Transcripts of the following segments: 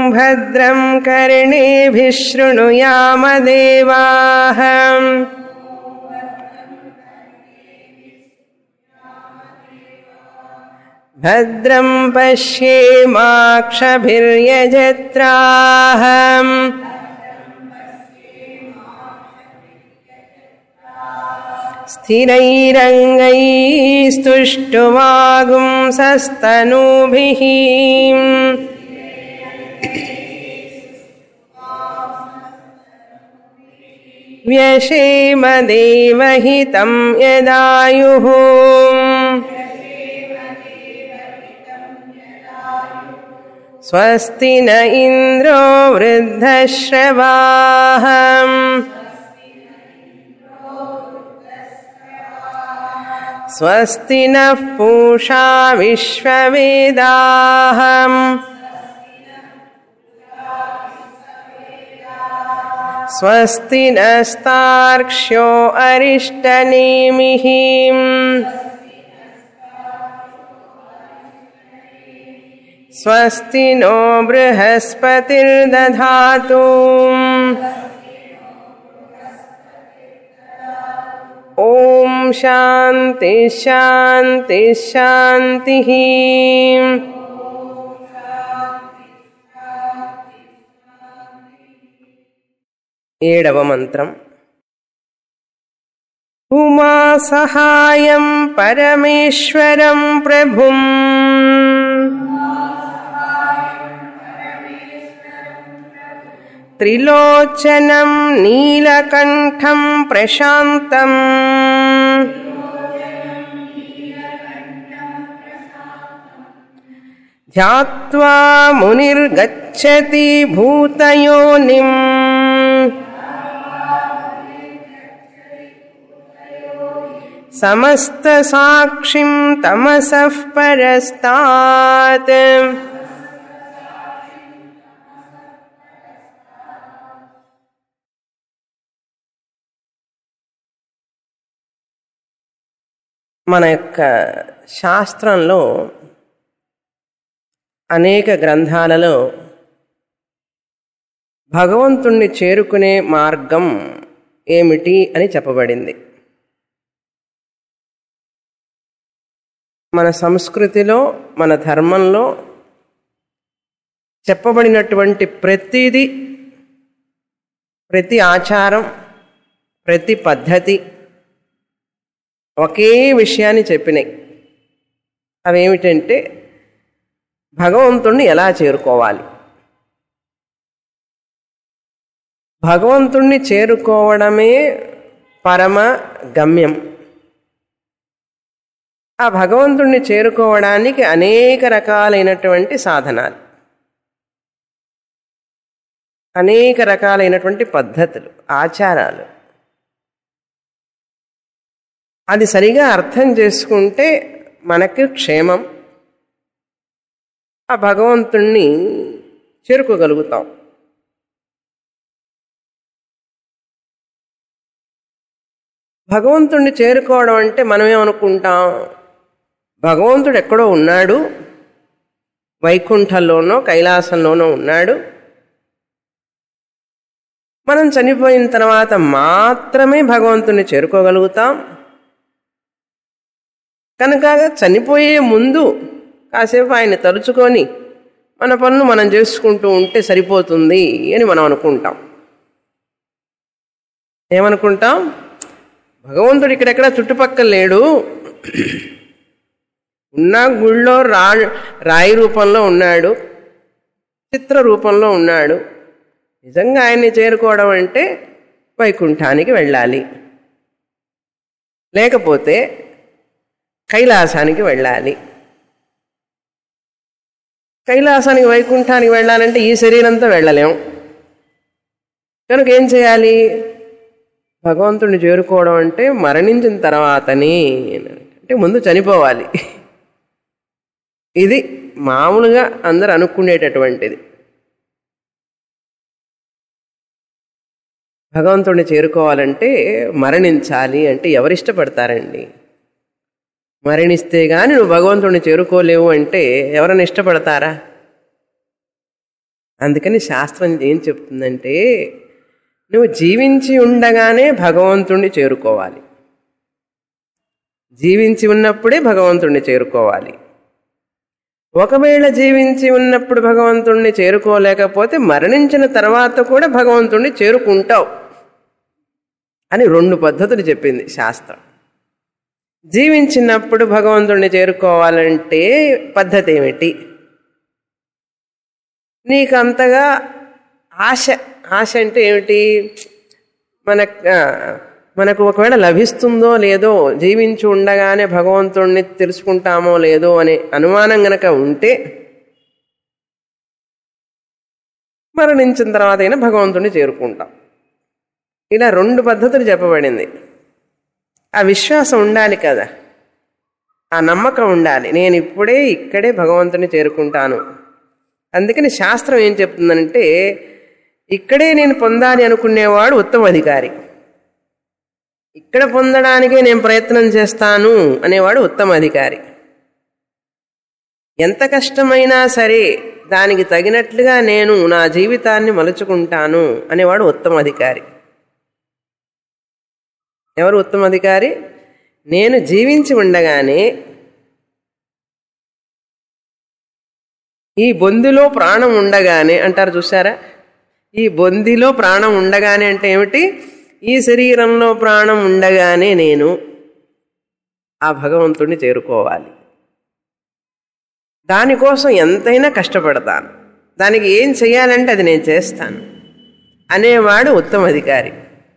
भद्रं कर्णेभिः शृणुयामदेवाः भद्रं पश्येमाक्षभिर्यजत्राः स्थिरैरङ्गैस्तुष्टुवागुंसस्तनूभिः व्यशेमदेवहितं यदायुः स्वस्ति न इन्द्रो वृद्धश्रवाः स्वस्ति नः पूषा विश्ववेदाः स्वस्ति नस्तार्क्ष्यो अरिष्टनेमिः स्वस्ति नो बृहस्पतिर्दधातु ॐ शान्ति शान्ति शान्तिः ఏడవ మంత్రం ఉమా సహాయం పరమేశ్వరం ప్రభుం త్రిలోచనం నీలకంఠం ప్రశాంతం ధ్యాత్వా మునిర్గచ్చతి భూతయోనిం సమస్తసాక్షిం తమసః పరస్తాత్ మన యొక్క శాస్త్రంలో అనేక గ్రంథాలలో భగవంతుణ్ణి చేరుకునే మార్గం ఏమిటి అని చెప్పబడింది మన సంస్కృతిలో మన ధర్మంలో చెప్పబడినటువంటి ప్రతిదీ ప్రతి ఆచారం ప్రతి పద్ధతి ఒకే విషయాన్ని చెప్పినాయి అవేమిటంటే భగవంతుణ్ణి ఎలా చేరుకోవాలి భగవంతుణ్ణి చేరుకోవడమే పరమ గమ్యం ఆ భగవంతుణ్ణి చేరుకోవడానికి అనేక రకాలైనటువంటి సాధనాలు అనేక రకాలైనటువంటి పద్ధతులు ఆచారాలు అది సరిగా అర్థం చేసుకుంటే మనకు క్షేమం ఆ భగవంతుణ్ణి చేరుకోగలుగుతాం భగవంతుణ్ణి చేరుకోవడం అంటే మనమేమనుకుంటాం భగవంతుడు ఎక్కడో ఉన్నాడు వైకుంఠంలోనో కైలాసంలోనో ఉన్నాడు మనం చనిపోయిన తర్వాత మాత్రమే భగవంతుణ్ణి చేరుకోగలుగుతాం కనుక చనిపోయే ముందు కాసేపు ఆయన తలుచుకొని మన పనులు మనం చేసుకుంటూ ఉంటే సరిపోతుంది అని మనం అనుకుంటాం ఏమనుకుంటాం భగవంతుడు ఇక్కడెక్కడ చుట్టుపక్కల లేడు ఉన్న గుళ్ళో రా రాయి రూపంలో ఉన్నాడు చిత్ర రూపంలో ఉన్నాడు నిజంగా ఆయన్ని చేరుకోవడం అంటే వైకుంఠానికి వెళ్ళాలి లేకపోతే కైలాసానికి వెళ్ళాలి కైలాసానికి వైకుంఠానికి వెళ్ళాలంటే ఈ శరీరంతో వెళ్ళలేం కనుక ఏం చేయాలి భగవంతుడిని చేరుకోవడం అంటే మరణించిన తర్వాతనే అంటే ముందు చనిపోవాలి ఇది మామూలుగా అందరు అనుకునేటటువంటిది భగవంతుడిని చేరుకోవాలంటే మరణించాలి అంటే ఎవరిష్టపడతారండి మరణిస్తే గాని నువ్వు భగవంతుడిని చేరుకోలేవు అంటే ఎవరైనా ఇష్టపడతారా అందుకని శాస్త్రం ఏం చెప్తుందంటే నువ్వు జీవించి ఉండగానే భగవంతుణ్ణి చేరుకోవాలి జీవించి ఉన్నప్పుడే భగవంతుణ్ణి చేరుకోవాలి ఒకవేళ జీవించి ఉన్నప్పుడు భగవంతుణ్ణి చేరుకోలేకపోతే మరణించిన తర్వాత కూడా భగవంతుణ్ణి చేరుకుంటావు అని రెండు పద్ధతులు చెప్పింది శాస్త్రం జీవించినప్పుడు భగవంతుణ్ణి చేరుకోవాలంటే పద్ధతి ఏమిటి నీకు అంతగా ఆశ ఆశ అంటే ఏమిటి మన ఆ, మనకు ఒకవేళ లభిస్తుందో లేదో జీవించి ఉండగానే భగవంతుణ్ణి తెలుసుకుంటామో లేదో అనే అనుమానం గనక ఉంటే మరణించిన తర్వాత అయినా భగవంతుణ్ణి చేరుకుంటాం ఇలా రెండు పద్ధతులు చెప్పబడింది ఆ విశ్వాసం ఉండాలి కదా ఆ నమ్మకం ఉండాలి నేను ఇప్పుడే ఇక్కడే భగవంతుని చేరుకుంటాను అందుకని శాస్త్రం ఏం చెప్తుందంటే ఇక్కడే నేను పొందాలి అనుకునేవాడు ఉత్తమ అధికారి ఇక్కడ పొందడానికే నేను ప్రయత్నం చేస్తాను అనేవాడు ఉత్తమ అధికారి ఎంత కష్టమైనా సరే దానికి తగినట్లుగా నేను నా జీవితాన్ని మలుచుకుంటాను అనేవాడు ఉత్తమ అధికారి ఎవరు ఉత్తమ అధికారి నేను జీవించి ఉండగానే ఈ బొందిలో ప్రాణం ఉండగానే అంటారు చూసారా ఈ బొందిలో ప్రాణం ఉండగానే అంటే ఏమిటి ఈ శరీరంలో ప్రాణం ఉండగానే నేను ఆ భగవంతుడిని చేరుకోవాలి దానికోసం ఎంతైనా కష్టపడతాను దానికి ఏం చెయ్యాలంటే అది నేను చేస్తాను అనేవాడు ఉత్తమ అధికారి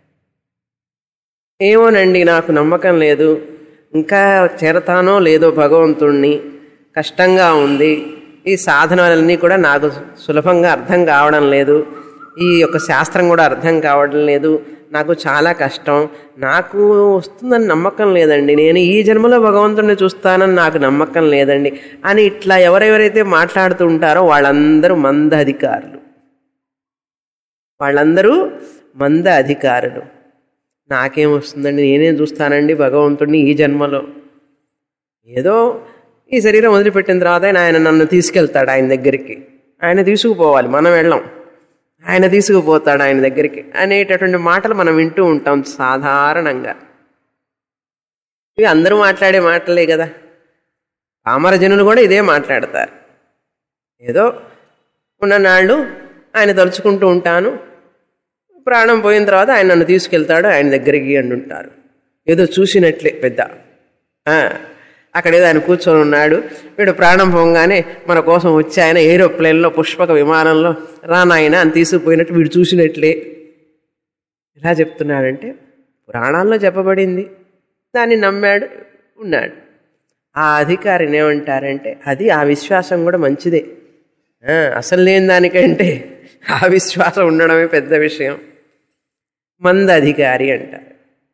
ఏమోనండి నాకు నమ్మకం లేదు ఇంకా చేరతానో లేదో భగవంతుణ్ణి కష్టంగా ఉంది ఈ సాధనాలన్నీ కూడా నాకు సులభంగా అర్థం కావడం లేదు ఈ యొక్క శాస్త్రం కూడా అర్థం కావడం లేదు నాకు చాలా కష్టం నాకు వస్తుందని నమ్మకం లేదండి నేను ఈ జన్మలో భగవంతుడిని చూస్తానని నాకు నమ్మకం లేదండి అని ఇట్లా ఎవరెవరైతే మాట్లాడుతూ ఉంటారో వాళ్ళందరూ మంద అధికారులు వాళ్ళందరూ మంద అధికారులు నాకేం వస్తుందండి నేనేం చూస్తానండి భగవంతుడిని ఈ జన్మలో ఏదో ఈ శరీరం వదిలిపెట్టిన తర్వాత ఆయన ఆయన నన్ను తీసుకెళ్తాడు ఆయన దగ్గరికి ఆయన తీసుకుపోవాలి మనం వెళ్ళాం ఆయన తీసుకుపోతాడు ఆయన దగ్గరికి అనేటటువంటి మాటలు మనం వింటూ ఉంటాం సాధారణంగా ఇవి అందరూ మాట్లాడే మాటలే కదా పామర జనులు కూడా ఇదే మాట్లాడతారు ఏదో ఉన్ననాళ్ళు ఆయన తలుచుకుంటూ ఉంటాను ప్రాణం పోయిన తర్వాత ఆయన నన్ను తీసుకెళ్తాడు ఆయన దగ్గరికి అంటుంటారు ఏదో చూసినట్లే పెద్ద ఆ, అక్కడ ఏదో ఆయన కూర్చొని ఉన్నాడు వీడు ప్రాణం పోగానే మన కోసం వచ్చి ఆయన ఏరోప్లేన్లో పుష్పక విమానంలో రానాయన అని తీసుకుపోయినట్టు వీడు చూసినట్లే ఎలా చెప్తున్నాడంటే పురాణాల్లో చెప్పబడింది దాన్ని నమ్మాడు ఉన్నాడు ఆ అధికారిని ఏమంటారంటే అది ఆ విశ్వాసం కూడా మంచిదే ఆ, అసలు లేని దానికంటే ఆ విశ్వాసం ఉండడమే పెద్ద విషయం మంద అధికారి అంటారు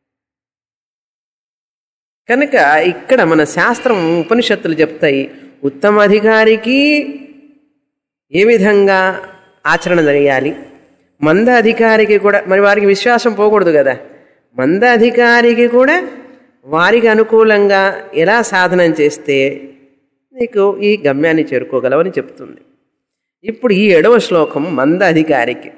కనుక ఇక్కడ మన శాస్త్రం ఉపనిషత్తులు చెప్తాయి ఉత్తమ అధికారికి ఏ విధంగా ఆచరణ చేయాలి మంద అధికారికి కూడా మరి వారికి విశ్వాసం పోకూడదు కదా మంద అధికారికి కూడా వారికి అనుకూలంగా ఎలా సాధనం చేస్తే నీకు ఈ గమ్యాన్ని చేరుకోగలవని చెప్తుంది ఇప్పుడు ఈ ఏడవ శ్లోకం మంద అధికారికి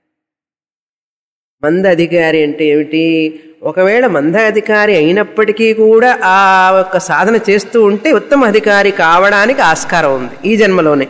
మంద అధికారి అంటే ఏమిటి ఒకవేళ మంద అధికారి అయినప్పటికీ కూడా ఆ యొక్క సాధన చేస్తూ ఉంటే ఉత్తమ అధికారి కావడానికి ఆస్కారం ఉంది ఈ జన్మలోనే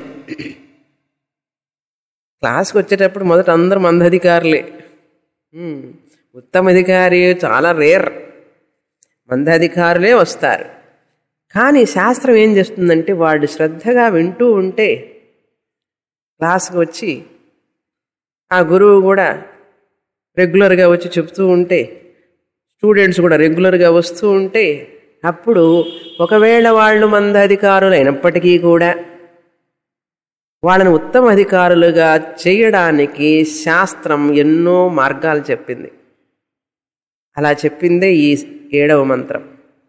క్లాస్కి వచ్చేటప్పుడు మొదట అందరూ మంద అధికారులే ఉమ్, ఉత్తమ అధికారి చాలా రేర్ మంద అధికారులే వస్తారు కానీ శాస్త్రం ఏం చేస్తుందంటే వాళ్ళు శ్రద్ధగా వింటూ ఉంటే క్లాస్కి వచ్చి ఆ గురువు కూడా రెగ్యులర్గా వచ్చి చెప్తూ ఉంటే స్టూడెంట్స్ కూడా రెగ్యులర్గా వస్తూ ఉంటే అప్పుడు ఒకవేళ వాళ్ళు మంద అధికారులు అయినప్పటికీ కూడా వాళ్ళని ఉత్తమ అధికారులుగా చేయడానికి శాస్త్రం ఎన్నో మార్గాలు చెప్పింది అలా చెప్పిందే ఈ ఏడవ మంత్రం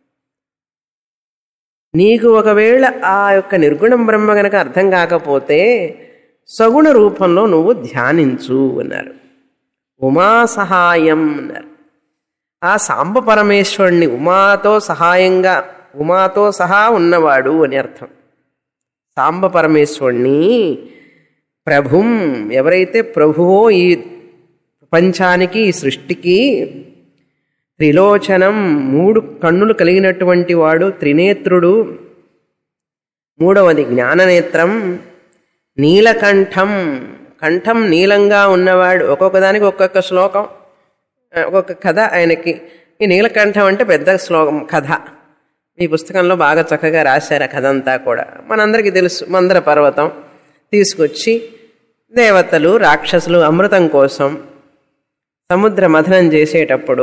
నీకు ఒకవేళ ఆ యొక్క నిర్గుణం బ్రహ్మ గనక అర్థం కాకపోతే సగుణ రూపంలో నువ్వు ధ్యానించు అన్నారు ఉమా సహాయం అన్నారు ఆ సాంబ పరమేశ్వరుణ్ణి ఉమాతో సహాయంగా ఉమాతో సహా ఉన్నవాడు అని అర్థం సాంబ పరమేశ్వరుణ్ణి ప్రభుం ఎవరైతే ప్రభువో ఈ ప్రపంచానికి ఈ సృష్టికి త్రిలోచనం మూడు కన్నులు కలిగినటువంటి వాడు త్రినేత్రుడు మూడవది జ్ఞాననేత్రం నీలకంఠం కంఠం నీలంగా ఉన్నవాడు ఒక్కొక్క దానికి ఒక్కొక్క శ్లోకం ఆ, ఒక్కొక్క కథ ఆయనకి ఈ నీలకంఠం అంటే పెద్ద శ్లోకం కథ ఈ పుస్తకంలో బాగా చక్కగా రాశారు ఆ కథ అంతా కూడా మనందరికీ తెలుసు మందర పర్వతం తీసుకొచ్చి దేవతలు రాక్షసులు అమృతం కోసం సముద్ర మథనం చేసేటప్పుడు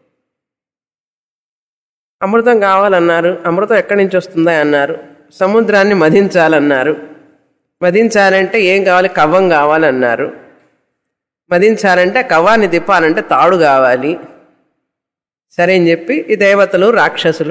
అమృతం కావాలన్నారు అమృతం ఎక్కడి నుంచి వస్తుందా అన్నారు సముద్రాన్ని మధించాలన్నారు మధించాలంటే ఏం కావాలి కవ్వం కావాలన్నారు మధించాలంటే ఆ కవ్వాన్ని తిప్పాలంటే తాడు కావాలి సరే అని చెప్పి ఈ దేవతలు రాక్షసులు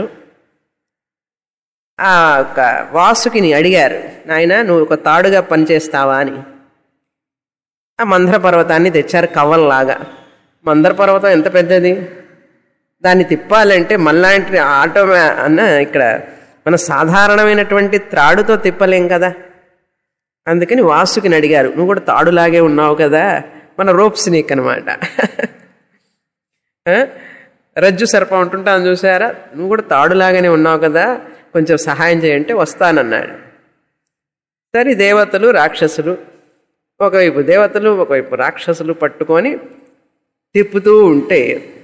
ఆ ఒక వాసుకిని అడిగారు నాయన నువ్వు ఒక తాడుగా పనిచేస్తావా అని ఆ మందర పర్వతాన్ని తెచ్చారు కవ్వంలాగా మందర పర్వతం ఎంత పెద్దది దాన్ని తిప్పాలంటే మళ్ళాంటి ఆటో అన్న ఇక్కడ మన సాధారణమైనటువంటి త్రాడుతో తిప్పలేం కదా అందుకని వాసుకిని అడిగారు నువ్వు కూడా తాడులాగే ఉన్నావు కదా మన రోప్ స్నేక్ అనమాట రజ్జు సర్పం ఉంటుంటాను చూసారా నువ్వు కూడా తాడులాగానే ఉన్నావు కదా కొంచెం సహాయం చేయంటే వస్తానన్నాడు సరే దేవతలు రాక్షసులు ఒకవైపు దేవతలు ఒకవైపు రాక్షసులు పట్టుకొని తిప్పుతూ ఉంటే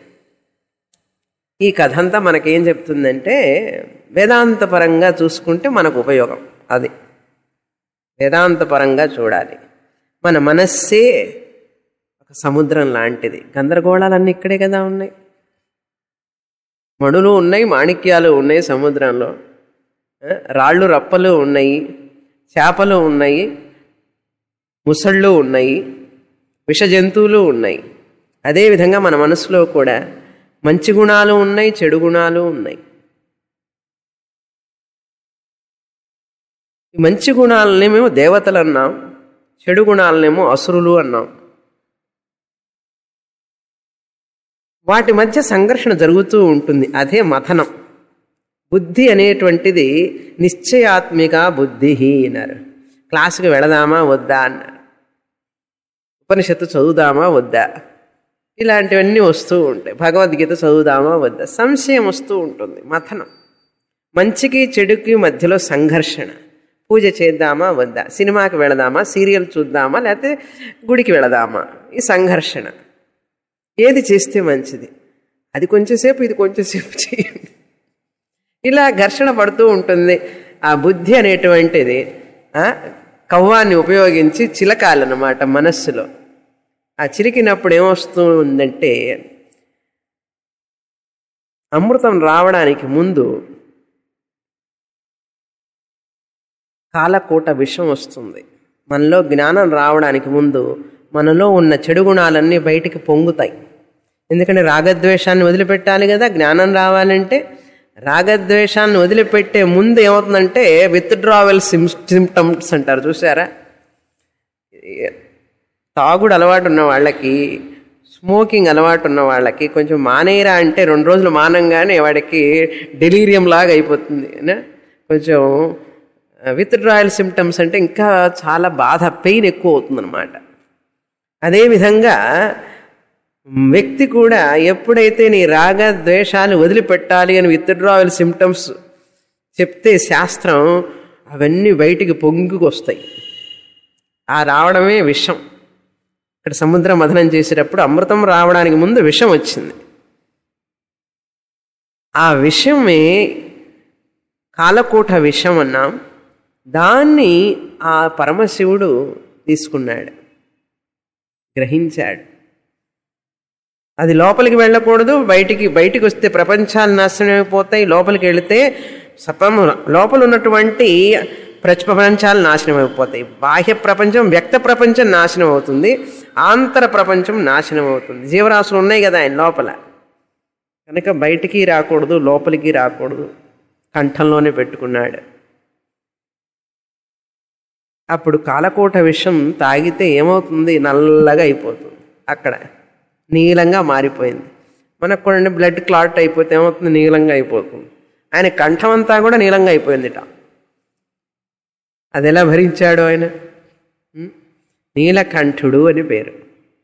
ఈ కథ అంతా మనకేం చెప్తుందంటే వేదాంతపరంగా చూసుకుంటే మనకు ఉపయోగం అది వేదాంతపరంగా చూడాలి మన మనస్సే ఒక సముద్రం లాంటిది గందరగోళాలన్నీ ఇక్కడే కదా ఉన్నాయి మడులు ఉన్నాయి మాణిక్యాలు ఉన్నాయి సముద్రంలో ఆ, రాళ్ళు రప్పలు ఉన్నాయి చేపలు ఉన్నాయి ముసళ్ళు ఉన్నాయి విష జంతువులు ఉన్నాయి అదేవిధంగా మన మనసులో కూడా మంచి గుణాలు ఉన్నాయి చెడు గుణాలు ఉన్నాయి ఈ మంచి గుణాలనేమో దేవతలు అన్నాం చెడు గుణాలనేమో అసురులు అన్నాం వాటి మధ్య సంఘర్షణ జరుగుతూ ఉంటుంది అదే మథనం బుద్ధి అనేటువంటిది నిశ్చయాత్మిక బుద్ధి అన్నారు క్లాసుకి వెళదామా వద్దా అన్నారు ఉపనిషత్తు చదువుదామా వద్దా ఇలాంటివన్నీ వస్తూ ఉంటాయి భగవద్గీత చదువుదామా వద్దా సంశయం వస్తూ ఉంటుంది మథనం మంచికి చెడుకి మధ్యలో సంఘర్షణ పూజ చేద్దామా వద్దా సినిమాకి వెళదామా సీరియల్ చూద్దామా లేకపోతే గుడికి వెళదామా ఈ సంఘర్షణ ఏది చేస్తే మంచిది అది కొంచెంసేపు ఇది కొంచెంసేపు చేయండి ఇలా ఘర్షణ పడుతూ ఉంటుంది ఆ బుద్ధి అనేటువంటిది ఆ, కవ్వాన్ని ఉపయోగించి చిలకాలన్నమాట మనస్సులో ఆ చిలికినప్పుడు ఏమొస్తుందంటే అమృతం రావడానికి ముందు కాలకూట విషం వస్తుంది మనలో జ్ఞానం రావడానికి ముందు మనలో ఉన్న చెడు గుణాలన్నీ బయటికి పొంగుతాయి ఎందుకంటే రాగద్వేషాన్ని వదిలిపెట్టాలి కదా జ్ఞానం రావాలంటే రాగద్వేషాన్ని వదిలిపెట్టే ముందు ఏమవుతుందంటే విత్డ్రావెల్ సిమ్ సిమ్టమ్స్ అంటారు చూసారా తాగుడు అలవాటు ఉన్న వాళ్ళకి స్మోకింగ్ అలవాటు ఉన్న వాళ్ళకి కొంచెం మానేయరా అంటే రెండు రోజులు మానంగానే వాడికి డెలీరియం లాగా అయిపోతుంది నా? కొంచెం విత్డ్రాయల్ సిమ్టమ్స్ అంటే ఇంకా చాలా బాధ పెయిన్ ఎక్కువ అవుతుందన్నమాట అదేవిధంగా వ్యక్తి కూడా ఎప్పుడైతే నీ రాగ ద్వేషాలు వదిలిపెట్టాలి అని విత్డ్రావల్ సిమ్టమ్స్ చెప్తే శాస్త్రం అవన్నీ బయటికి పొంగుకొస్తాయి ఆ రావడమే విషం ఇక్కడ సముద్ర మథనం చేసేటప్పుడు అమృతం రావడానికి ముందు విషం వచ్చింది ఆ విషమే కాలకూట విషం అన్నాం దాన్ని ఆ పరమశివుడు తీసుకున్నాడు గ్రహించాడు అది లోపలికి వెళ్ళకూడదు బయటికి బయటికి వస్తే ప్రపంచాలు నాశనం అయిపోతాయి లోపలికి వెళితే సపం లోపల ఉన్నటువంటి ప్రచ ప్రపంచాలు నాశనం అయిపోతాయి బాహ్య ప్రపంచం వ్యక్త ప్రపంచం నాశనం అవుతుంది ఆంతర ప్రపంచం నాశనం అవుతుంది జీవరాశులు ఉన్నాయి కదా ఆయన లోపల కనుక బయటికి రాకూడదు లోపలికి రాకూడదు కంఠంలోనే పెట్టుకున్నాడు అప్పుడు కాలకోట విషం తాగితే ఏమవుతుంది నల్లగా అయిపోతుంది అక్కడ నీలంగా మారిపోయింది మనకు కూడా బ్లడ్ క్లాట్ అయిపోతే ఏమవుతుంది నీలంగా అయిపోతుంది ఆయన కంఠం అంతా కూడా నీలంగా అయిపోయిందిట అది ఎలా భరించాడు ఆయన ఉం? నీలకంఠుడు అని పేరు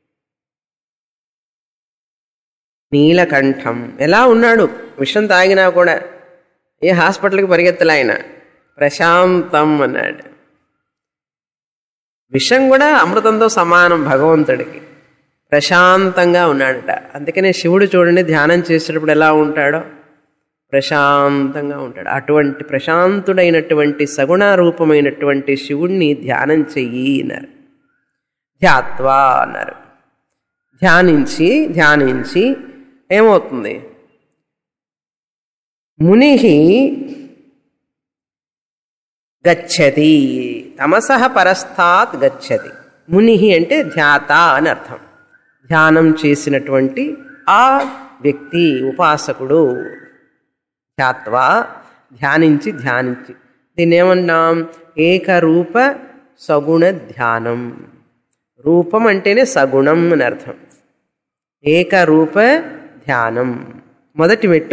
నీలకంఠం ఎలా ఉన్నాడు విషం తాగినా కూడా ఏ హాస్పిటల్కి పరిగెత్తలే ఆయన ప్రశాంతం అన్నాడు విషం కూడా అమృతంతో సమానం భగవంతుడికి ప్రశాంతంగా ఉన్నాడట అందుకనే శివుడు చూడండి ధ్యానం చేసేటప్పుడు ఎలా ఉంటాడో ప్రశాంతంగా ఉంటాడు అటువంటి ప్రశాంతుడైనటువంటి సగుణ రూపమైనటువంటి శివుణ్ణి ధ్యానం చెయ్యి అన్నారు ధ్యాత్వా అన్నారు ధ్యానించి ధ్యానించి ఏమవుతుంది ముని గచ్చతి తమస పరస్థాత్ గచ్చతి ముని అంటే ధ్యాత అని అర్థం ధ్యానం చేసినటువంటి ఆ వ్యక్తి ఉపాసకుడు ధ్యాత్వా ధ్యానించి ధ్యానించి దీన్ని ఏమన్నాం ఏకరూప సగుణ ధ్యానం రూపం అంటేనే సగుణం అని అర్థం ఏకరూప ధ్యానం మొదటి మెట్టు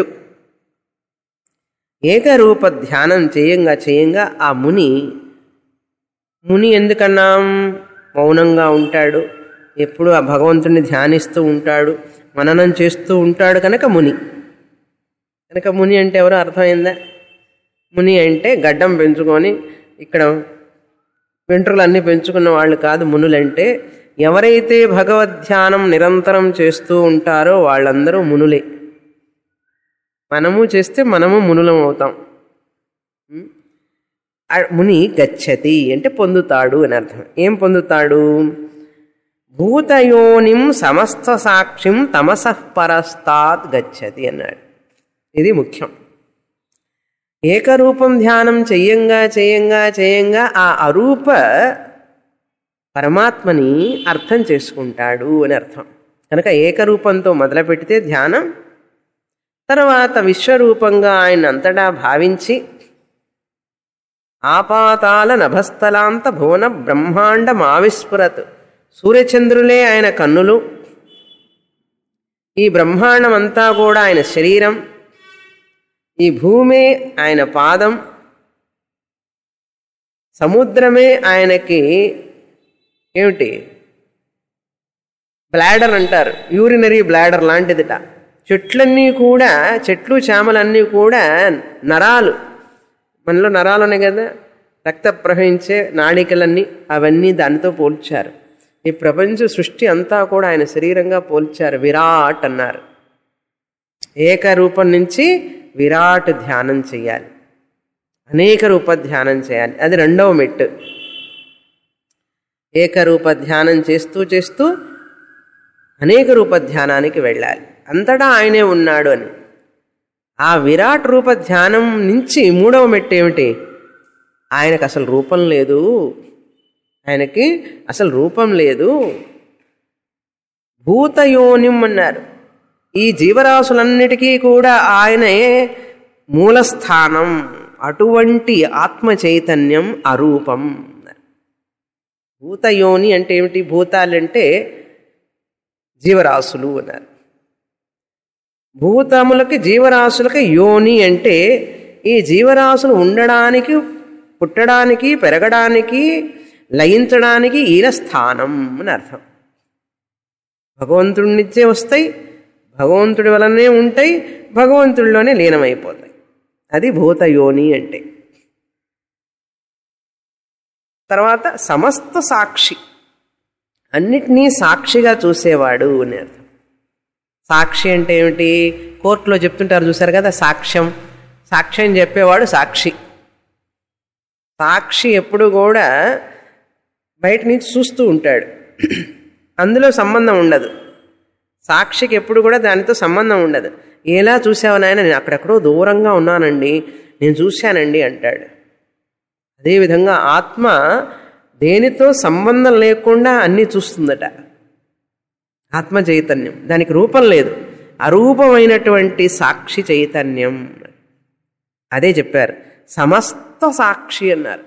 ఏకరూప ధ్యానం చేయంగా చేయంగా ఆ ముని ముని ఎందుకన్నాం మౌనంగా ఉంటాడు ఎప్పుడు ఆ భగవంతుడిని ధ్యానిస్తూ ఉంటాడు మననం చేస్తూ ఉంటాడు కనుక ముని కనుక ముని అంటే ఎవరో అర్థమైందా ముని అంటే గడ్డం పెంచుకొని ఇక్కడ వెంట్రులన్నీ పెంచుకున్న వాళ్ళు కాదు మునులంటే ఎవరైతే భగవద్ధ్యానం నిరంతరం చేస్తూ ఉంటారో వాళ్ళందరూ మునులే మనము చేస్తే మనము మునులం అవుతాం ఉం? ఆ ముని గచ్చతి అంటే పొందుతాడు అని అర్థం ఏం పొందుతాడు భూతయోనిం సమస్త సాక్షిం తమసః పరస్తాత్ గచ్చతి అన్నాడు ఇది ముఖ్యం ఏకరూపం ధ్యానం చెయ్యంగా చేయంగా చేయంగా ఆ అరూప పరమాత్మని అర్థం చేసుకుంటాడు అని అర్థం కనుక ఏకరూపంతో మొదలుపెడితే ధ్యానం తర్వాత విశ్వరూపంగా ఆయన అంతటా భావించి ఆపాతాల నభస్థలాంత భువన బ్రహ్మాండ మావిస్ఫురత్ సూర్యచంద్రులే ఆయన కన్నులు ఈ బ్రహ్మాండం అంతా కూడా ఆయన శరీరం ఈ భూమే ఆయన పాదం సముద్రమే ఆయనకి ఏమిటి బ్లాడర్ అంటారు యూరినరీ బ్లాడర్ లాంటిదిట చెట్లన్నీ కూడా చెట్లు చేమలన్నీ కూడా నరాలు మనలో నరాలు ఉన్నాయి కదా రక్త ప్రవహించే నాళికలన్నీ అవన్నీ దానితో పోల్చారు ఈ ప్రపంచ సృష్టి అంతా కూడా ఆయన శరీరంగా పోల్చారు విరాట్ అన్నారు ఏకరూపం నుంచి విరాట్ ధ్యానం చేయాలి అనేక రూప ధ్యానం చేయాలి అది రెండవ మెట్టు ఏకరూప ధ్యానం చేస్తూ చేస్తూ అనేక రూప ధ్యానానికి వెళ్ళాలి అంతటా ఆయనే ఉన్నాడు అని ఆ విరాట్ రూప ధ్యానం నుంచి మూడవ మెట్టు ఏమిటి ఆయనకు అసలు రూపం లేదు ఆయనకి అసలు రూపం లేదు భూతయోనిం అన్నారు ఈ జీవరాశులన్నిటికీ కూడా ఆయనే మూలస్థానం అటువంటి ఆత్మ చైతన్యం అరూపం భూతయోని అంటే ఏమిటి భూతాలంటే జీవరాశులు అన్నారు భూతములకి జీవరాశులకి యోని అంటే ఈ జీవరాశులు ఉండడానికి పుట్టడానికి పెరగడానికి లయించడానికి ఈయన స్థానం అని అర్థం భగవంతుడి నుంచే వస్తాయి భగవంతుడి వలనే ఉంటాయి భగవంతుడిలోనే లీనమైపోతాయి అది భూతయోని అంటే తర్వాత సమస్త సాక్షి అన్నిటినీ సాక్షిగా చూసేవాడు అని అర్థం సాక్షి అంటే ఏమిటి కోర్టులో చెప్తుంటారు చూసారు కదా సాక్ష్యం సాక్ష్యం చెప్పేవాడు సాక్షి సాక్షి ఎప్పుడు కూడా బయట నుంచి చూస్తూ ఉంటాడు అందులో సంబంధం ఉండదు సాక్షికి ఎప్పుడు కూడా దానితో సంబంధం ఉండదు ఎలా చూసావు నాయన నేను అక్కడెక్కడో దూరంగా ఉన్నానండి నేను చూశానండి అంటాడు అదేవిధంగా ఆత్మ దేనితో సంబంధం లేకుండా అన్నీ చూస్తుందట ఆత్మ చైతన్యం దానికి రూపం లేదు అరూపమైనటువంటి సాక్షి చైతన్యం అదే చెప్పారు సమస్త సాక్షి అన్నారు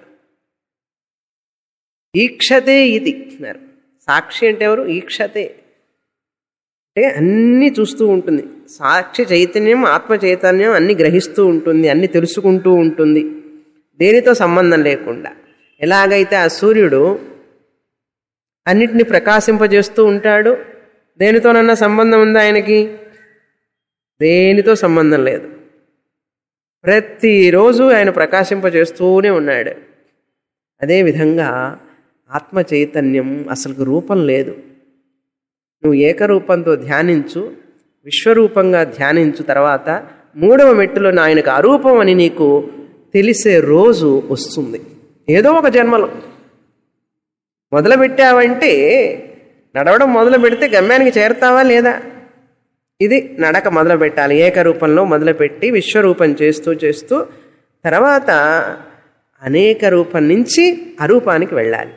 ఈక్షతే ఇది అన్నారు సాక్షి అంటే ఎవరు ఈక్షతే అంటే అన్నీ చూస్తూ ఉంటుంది సాక్షి చైతన్యం ఆత్మ చైతన్యం అన్ని గ్రహిస్తూ ఉంటుంది అన్ని తెలుసుకుంటూ ఉంటుంది దేనితో సంబంధం లేకుండా ఎలాగైతే ఆ సూర్యుడు అన్నిటిని ప్రకాశింపజేస్తూ ఉంటాడు దేనితోనన్నా సంబంధం ఉందా ఆయనకి దేనితో సంబంధం లేదు ప్రతిరోజు ఆయన ప్రకాశింపజేస్తూనే ఉన్నాడు అదేవిధంగా ఆత్మ చైతన్యం అసలు రూపం లేదు నువ్వు ఏకరూపంతో ధ్యానించు విశ్వరూపంగా ధ్యానించు తర్వాత మూడవ మెట్టులో ఆయనకు అరూపం అని నీకు తెలిసే రోజు వస్తుంది ఏదో ఒక జన్మలో మొదలుపెట్టావంటే నడవడం మొదలు పెడితే గమ్యానికి చేరుతావా లేదా ఇది నడక మొదలు పెట్టాలి ఏకరూపంలో మొదలుపెట్టి విశ్వరూపం చేస్తూ చేస్తూ తర్వాత అనేక రూపం నుంచి అరూపానికి వెళ్ళాలి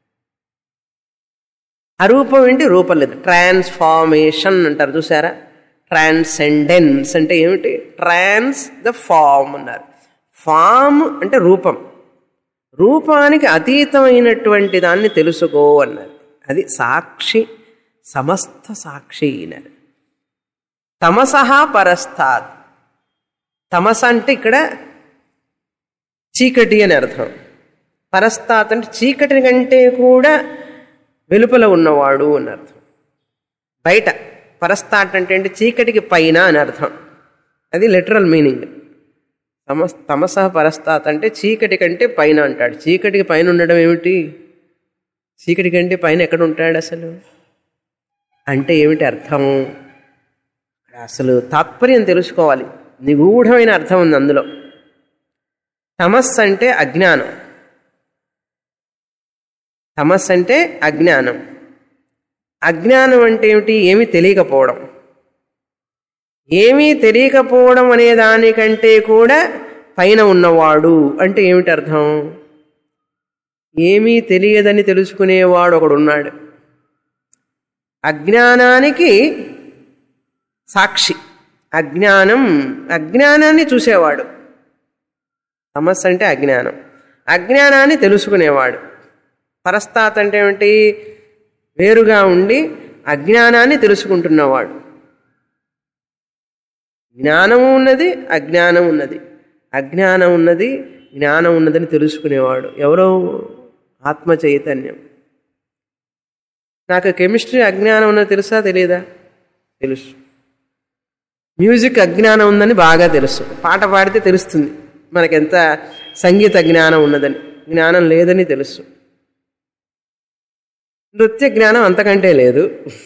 అరూపం ఏంటి రూపం లేదు ట్రాన్స్ఫార్మేషన్ అంటారు చూసారా ట్రాన్సెండెన్స్ అంటే ఏమిటి ట్రాన్స్ ద ఫామ్ అన్నారు ఫామ్ అంటే రూపం రూపానికి అతీతమైనటువంటి దాన్ని తెలుసుకో అన్నారు అది సాక్షి సమస్త సాక్షి అన్నారు తమసహ పరస్తాత్ తమస అంటే ఇక్కడ చీకటి అని అర్థం పరస్తాత్ అంటే చీకటి కంటే కూడా వెలుపల ఉన్నవాడు అని అర్థం బయట పరస్తాట్ అంటే అంటే చీకటికి పైన అని అర్థం అది లిటరల్ మీనింగ్ తమస్ తమస పరస్తాత్ అంటే చీకటి కంటే పైన అంటాడు చీకటికి పైన ఉండడం ఏమిటి చీకటి కంటే పైన ఎక్కడ ఉంటాడు అసలు అంటే ఏమిటి అర్థం అసలు తాత్పర్యం తెలుసుకోవాలి నిగూఢమైన అర్థం ఉంది అందులో తమస్ అంటే అజ్ఞానం తమస్ అంటే అజ్ఞానం అజ్ఞానం అంటే ఏమిటి ఏమీ తెలియకపోవడం ఏమీ తెలియకపోవడం అనే దానికంటే కూడా పైన ఉన్నవాడు అంటే ఏమిటి అర్థం ఏమీ తెలియదని తెలుసుకునేవాడు ఒకడున్నాడు అజ్ఞానానికి సాక్షి అజ్ఞానం అజ్ఞానాన్ని చూసేవాడు తమస్సు అంటే అజ్ఞానం అజ్ఞానాన్ని తెలుసుకునేవాడు పరస్తాత్ అంటే ఏమిటి వేరుగా ఉండి అజ్ఞానాన్ని తెలుసుకుంటున్నవాడు జ్ఞానం ఉన్నది అజ్ఞానం ఉన్నది అజ్ఞానం ఉన్నది జ్ఞానం ఉన్నదని తెలుసుకునేవాడు ఎవరో ఆత్మ చైతన్యం నాకు కెమిస్ట్రీ అజ్ఞానం ఉన్నది తెలుసా తెలియదా తెలుసు మ్యూజిక్ అజ్ఞానం ఉందని బాగా తెలుసు పాట పాడితే తెలుస్తుంది మనకెంత సంగీత జ్ఞానం ఉన్నదని జ్ఞానం లేదని తెలుసు నృత్య జ్ఞానం అంతకంటే లేదు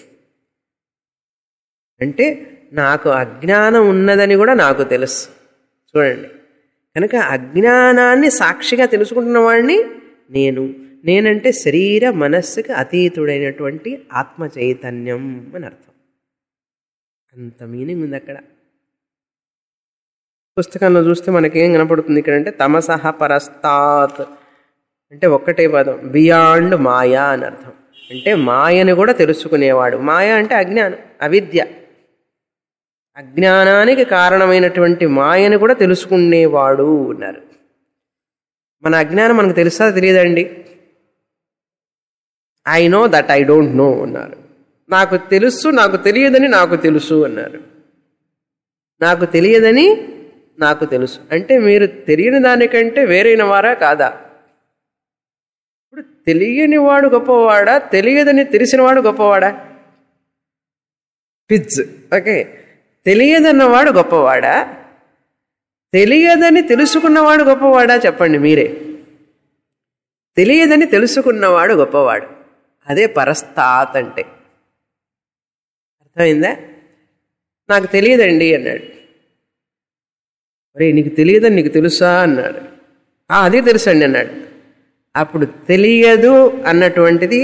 అంటే నాకు అజ్ఞానం ఉన్నదని కూడా నాకు తెలుసు చూడండి కనుక అజ్ఞానాన్ని సాక్షిగా తెలుసుకుంటున్న వాడిని నేను నేనంటే శరీర మనస్సుకి అతీతుడైనటువంటి ఆత్మ చైతన్యం అని అర్థం అంత మీనింగ్ ఉంది అక్కడ పుస్తకంలో చూస్తే మనకేం కనపడుతుంది ఇక్కడ అంటే తమసహ పరస్తాత్ అంటే ఒక్కటే పదం బియాండ్ మాయా అని అర్థం అంటే మాయని కూడా తెలుసుకునేవాడు మాయ అంటే అజ్ఞానం అవిద్య అజ్ఞానానికి కారణమైనటువంటి మాయని కూడా తెలుసుకునేవాడు అన్నారు మన అజ్ఞానం మనకు తెలుసా తెలియదండి I know that I don't know అన్నారు నాకు తెలుసు నాకు తెలియదని నాకు తెలుసు అన్నారు నాకు తెలియదని నాకు తెలుసు అంటే మీరు తెలియని దానికంటే వేరైన వారా కాదా ఇప్పుడు తెలియని వాడు గొప్పవాడా తెలియదని తెలిసినవాడు గొప్పవాడా పిజ్ ఓకే తెలియదన్నవాడు గొప్పవాడా తెలియదని తెలుసుకున్నవాడు గొప్పవాడా చెప్పండి మీరే తెలియదని తెలుసుకున్నవాడు గొప్పవాడు అదే పరస్తాత్ అంటే అర్థమైందా నాకు తెలియదండి అన్నాడు ఒరే నీకు తెలియదని నీకు తెలుసా అన్నాడు "ఆ, అది తెలుసండి అన్నాడు అప్పుడు తెలియదు అన్నటువంటిది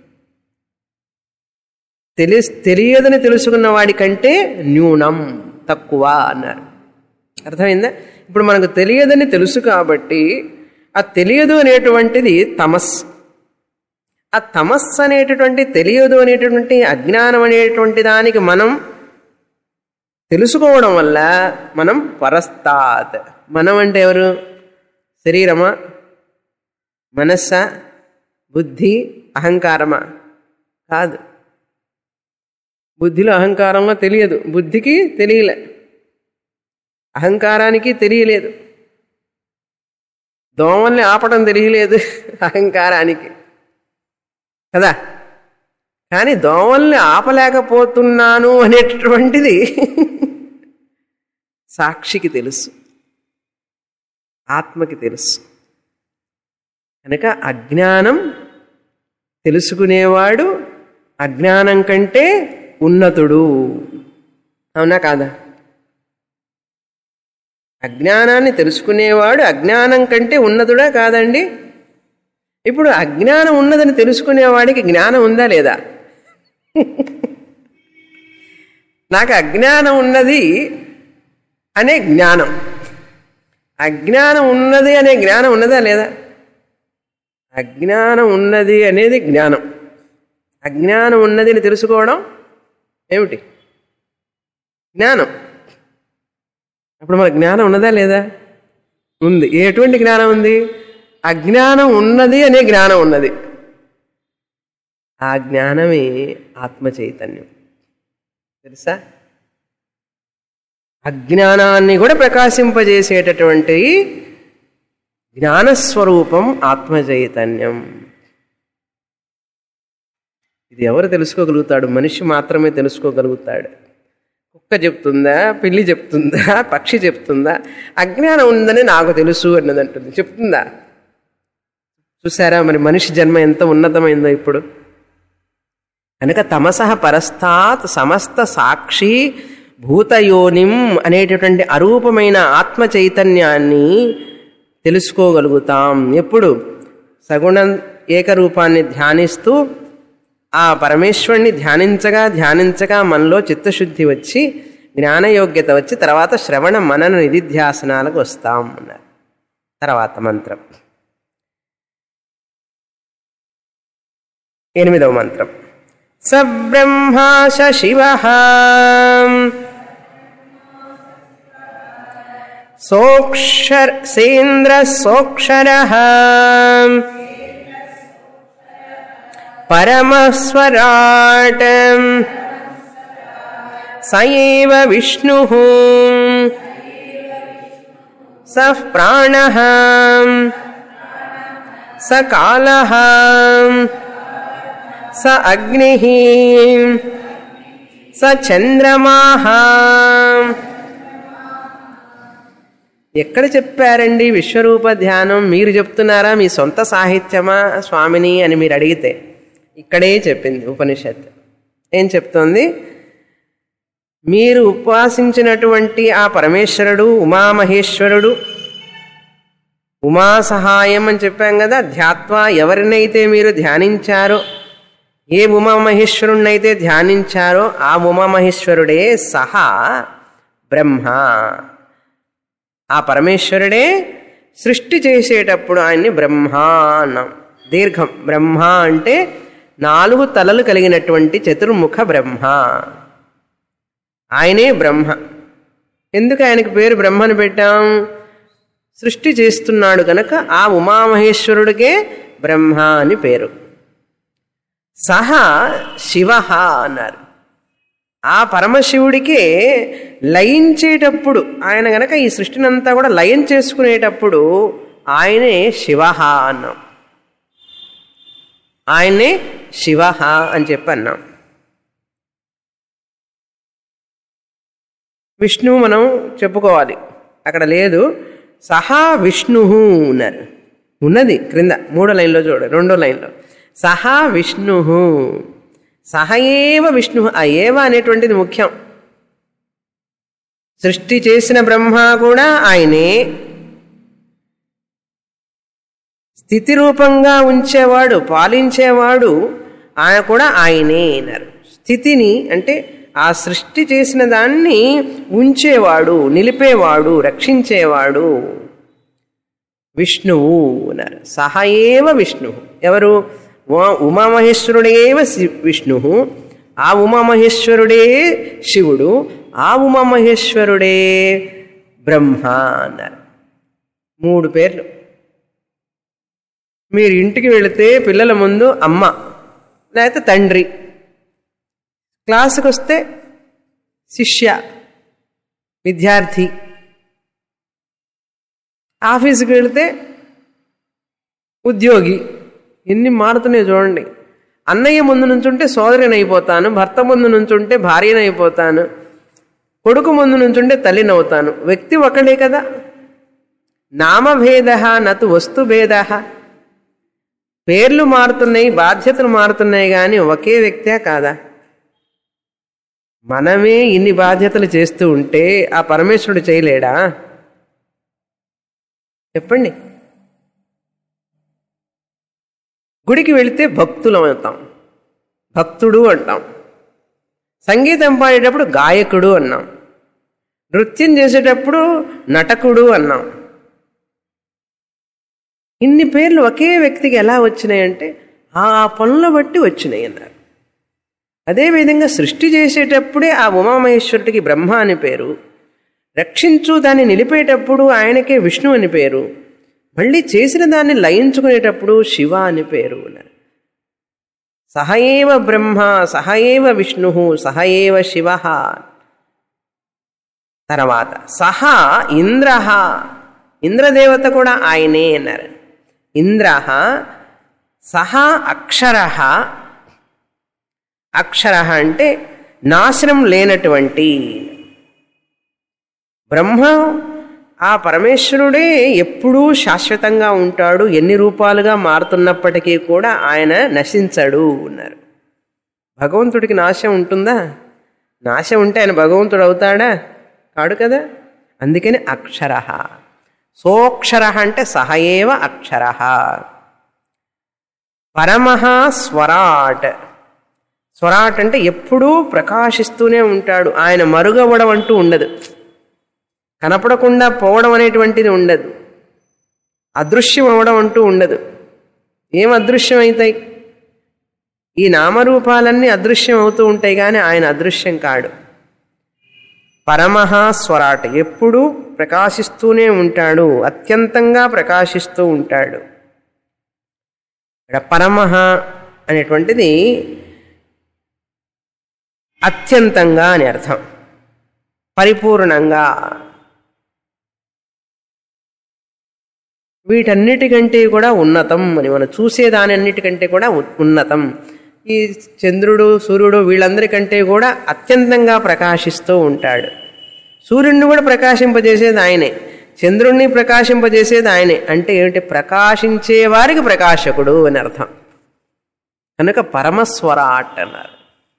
తెలి తెలియదని తెలుసుకున్న వాడి కంటే న్యూనం తక్కువ అన్నారు అర్థమైందా ఇప్పుడు మనకు తెలియదని తెలుసు కాబట్టి ఆ తెలియదు అనేటువంటిది తమస్ ఆ తమస్ అనేటటువంటి తెలియదు అనేటటువంటి అజ్ఞానం అనేటువంటి దానికి మనం తెలుసుకోవడం వల్ల మనం పరస్తాత్ మనం అంటే ఎవరు శరీరమా మనస్స బుద్ధి అహంకారమా కాదు బుద్ధిలో అహంకారంగా తెలియదు బుద్ధికి తెలియలే అహంకారానికి తెలియలేదు దోమల్ని ఆపడం తెలియలేదు అహంకారానికి కదా కానీ దోమల్ని ఆపలేకపోతున్నాను అనేటటువంటిది సాక్షికి తెలుసు ఆత్మకి తెలుసు కనుక అజ్ఞానం తెలుసుకునేవాడు అజ్ఞానం కంటే ఉన్నతుడు అవునా కాదా అజ్ఞానాన్ని తెలుసుకునేవాడు అజ్ఞానం కంటే ఉన్నతుడా కాదండి ఇప్పుడు అజ్ఞానం ఉన్నదని తెలుసుకునేవాడికి జ్ఞానం ఉందా లేదా నాకు అజ్ఞానం ఉన్నది అనే జ్ఞానం అజ్ఞానం ఉన్నది అనే జ్ఞానం ఉన్నదా లేదా అజ్ఞానం ఉన్నది అనేది జ్ఞానం అజ్ఞానం ఉన్నది అని తెలుసుకోవడం ఏమిటి జ్ఞానం అప్పుడు మన జ్ఞానం ఉన్నదా లేదా ఉంది ఎటువంటి జ్ఞానం ఉంది అజ్ఞానం ఉన్నది అనే జ్ఞానం ఉన్నది ఆ జ్ఞానమే ఆత్మ చైతన్యం తెలుసా అజ్ఞానాన్ని కూడా ప్రకాశింపజేసేటటువంటి జ్ఞానస్వరూపం ఆత్మ చైతన్యం ఇది ఎవరు తెలుసుకోగలుగుతాడు మనిషి మాత్రమే తెలుసుకోగలుగుతాడు కుక్క చెప్తుందా పిల్లి చెప్తుందా పక్షి చెప్తుందా అజ్ఞానం ఉందని నాకు తెలుసు అన్నది అంటుంది చెప్తుందా చూసారా మరి మనిషి జన్మ ఎంత ఉన్నతమైందో ఇప్పుడు కనుక తమసహ పరస్తాత్ సమస్త సాక్షి భూతయోనిం అనేటటువంటి అరూపమైన ఆత్మ చైతన్యాన్ని తెలుసుకోగలుగుతాం ఎప్పుడు సగుణ ఏకరూపాన్ని ధ్యానిస్తూ ఆ పరమేశ్వరుణ్ణి ధ్యానించగా ధ్యానించగా మనలో చిత్తశుద్ధి వచ్చి జ్ఞానయోగ్యత వచ్చి తర్వాత శ్రవణ మనన నిధిధ్యాసనాలకు వస్తాం అన్నారు తర్వాత మంత్రం ఎనిమిదవ మంత్రం సబ్రహ్మా శివ సోక్షర్ సేంద్ర సోక్షర పరమస్వరాట్ సయేవ విష్ణు స ప్రాణ స కాల స అగ్ని స చంద్రమా ఎక్కడ చెప్పారండి విశ్వరూప ధ్యానం మీరు చెప్తున్నారా మీ సొంత సాహిత్యమా స్వామిని అని మీరు అడిగితే ఇక్కడే చెప్పింది ఉపనిషత్ ఏం చెప్తోంది మీరు ఉపాసించినటువంటి ఆ పరమేశ్వరుడు ఉమామహేశ్వరుడు ఉమా సహాయం అని చెప్పాం కదా ధ్యాత్వా ఎవరినైతే మీరు ధ్యానించారో ఏ ఉమామహేశ్వరుణ్ణైతే ధ్యానించారో ఆ ఉమామహేశ్వరుడే సహా బ్రహ్మ ఆ పరమేశ్వరుడే సృష్టి చేసేటప్పుడు ఆయన్ని బ్రహ్మ అన్నాం దీర్ఘం బ్రహ్మ అంటే నాలుగు తలలు కలిగినటువంటి చతుర్ముఖ బ్రహ్మ ఆయనే బ్రహ్మ ఎందుకు ఆయనకు పేరు బ్రహ్మని పెట్టాం సృష్టి చేస్తున్నాడు కనుక ఆ ఉమామహేశ్వరుడికే బ్రహ్మ అని పేరు సహా శివ అన్నారు ఆ పరమశివుడికే లయించేటప్పుడు ఆయన గనక ఈ సృష్టినంతా కూడా లయం చేసుకునేటప్పుడు ఆయనే శివ అన్నాం ఆయన్నే శివ అని చెప్పి అన్నాం విష్ణువు మనం చెప్పుకోవాలి అక్కడ లేదు సహా విష్ణు ఉన్నారు ఉన్నది క్రింద మూడో లైన్లో చూడ రెండో లైన్లో సహా విష్ణు సహ ఏవ విష్ణు ఆ ఏవ అనేటువంటిది ముఖ్యం సృష్టి చేసిన బ్రహ్మ కూడా ఆయనే స్థితి రూపంగా ఉంచేవాడు పాలించేవాడు ఆయన కూడా ఆయనే అన్నారు స్థితిని అంటే ఆ సృష్టి చేసిన దాన్ని ఉంచేవాడు నిలిపేవాడు రక్షించేవాడు విష్ణువు అన్నారు సహయేవ విష్ణువు ఎవరు ఉమా- ఉమామహేశ్వరుడేవ శి- విష్ణు ఆ ఉమామహేశ్వరుడే శివుడు ఆ ఉమామహేశ్వరుడే బ్రహ్మ అన్నారు మూడు పేర్లు మీరు ఇంటికి వెళితే పిల్లల ముందు అమ్మ లేకపోతే తండ్రి క్లాసుకు వస్తే శిష్య విద్యార్థి ఆఫీసుకి వెళితే ఉద్యోగి ఎన్ని మారుతున్నాయి చూడండి అన్నయ్య ముందు నుంచుంటే సోదరిని అయిపోతాను భర్త ముందు నుంచుంటే భార్యని అయిపోతాను కొడుకు ముందు నుంచుంటే తల్లిని అవుతాను వ్యక్తి ఒకడే కదా నామభేద నతు వస్తుభేద పేర్లు మారుతున్నాయి బాధ్యతలు మారుతున్నాయి కానీ ఒకే వ్యక్తే కాదా మనమే ఇన్ని బాధ్యతలు చేస్తూ ఉంటే ఆ పరమేశ్వరుడు చేయలేడా చెప్పండి గుడికి వెళితే భక్తులం అవుతాం భక్తుడు అంటాం సంగీతం పాడేటప్పుడు గాయకుడు అన్నాం నృత్యం చేసేటప్పుడు నటకుడు అన్నాం ఇన్ని పేర్లు ఒకే వ్యక్తికి ఎలా వచ్చినాయంటే ఆ పనుల బట్టి వచ్చినాయి అన్నారు అదేవిధంగా సృష్టి చేసేటప్పుడే ఆ ఉమామహేశ్వరుడికి బ్రహ్మ అని పేరు రక్షించు దాన్ని నిలిపేటప్పుడు ఆయనకే విష్ణు అని పేరు మళ్ళీ చేసిన దాన్ని లయించుకునేటప్పుడు శివ అని పేరు అన్నారు సహయేవ బ్రహ్మ సహయేవ విష్ణు సహయేవ శివ తర్వాత సహ ఇంద్ర ఇంద్రదేవత కూడా ఆయనే అన్నారు ఇంద్ర సహ అక్షర అక్షర అంటే నాశనం లేనటువంటి బ్రహ్మ ఆ పరమేశ్వరుడే ఎప్పుడూ శాశ్వతంగా ఉంటాడు ఎన్ని రూపాలుగా మారుతున్నప్పటికీ కూడా ఆయన నశించడు అన్నారు భగవంతుడికి నాశం ఉంటుందా నాశం ఉంటే ఆయన భగవంతుడు అవుతాడా కాడు కదా అందుకని అక్షర సోక్షర అంటే సహయేవ అక్షర పరమః స్వరాట్ స్వరాట్ అంటే ఎప్పుడూ ప్రకాశిస్తూనే ఉంటాడు ఆయన మరుగవడం అంటూ ఉండదు కనపడకుండా పోవడం అనేటువంటిది ఉండదు అదృశ్యం అవడం అంటూ ఉండదు ఏం అదృశ్యం అవుతాయి ఈ నామరూపాలన్నీ అదృశ్యం అవుతూ ఉంటాయి కానీ ఆయన అదృశ్యం కాడు పరమః స్వరాట్ ఎప్పుడూ ప్రకాశిస్తూనే ఉంటాడు అత్యంతంగా ప్రకాశిస్తూ ఉంటాడు ఇక్కడ పరమః అనేటువంటిది అత్యంతంగా అని అర్థం పరిపూర్ణంగా వీటన్నిటికంటే కూడా ఉన్నతం అని మనం చూసేదాని అన్నిటికంటే కూడా ఉ- ఉన్నతం ఈ చంద్రుడు సూర్యుడు వీళ్ళందరికంటే కూడా అత్యంతంగా ప్రకాశిస్తూ ఉంటాడు సూర్యుడిని కూడా ప్రకాశింపజేసేది ఆయనే చంద్రుణ్ణి ప్రకాశింపజేసేది ఆయనే అంటే ఏమిటి ప్రకాశించే వారికి ప్రకాశకుడు అని అర్థం కనుక పరమస్వరాట్ అన్నారు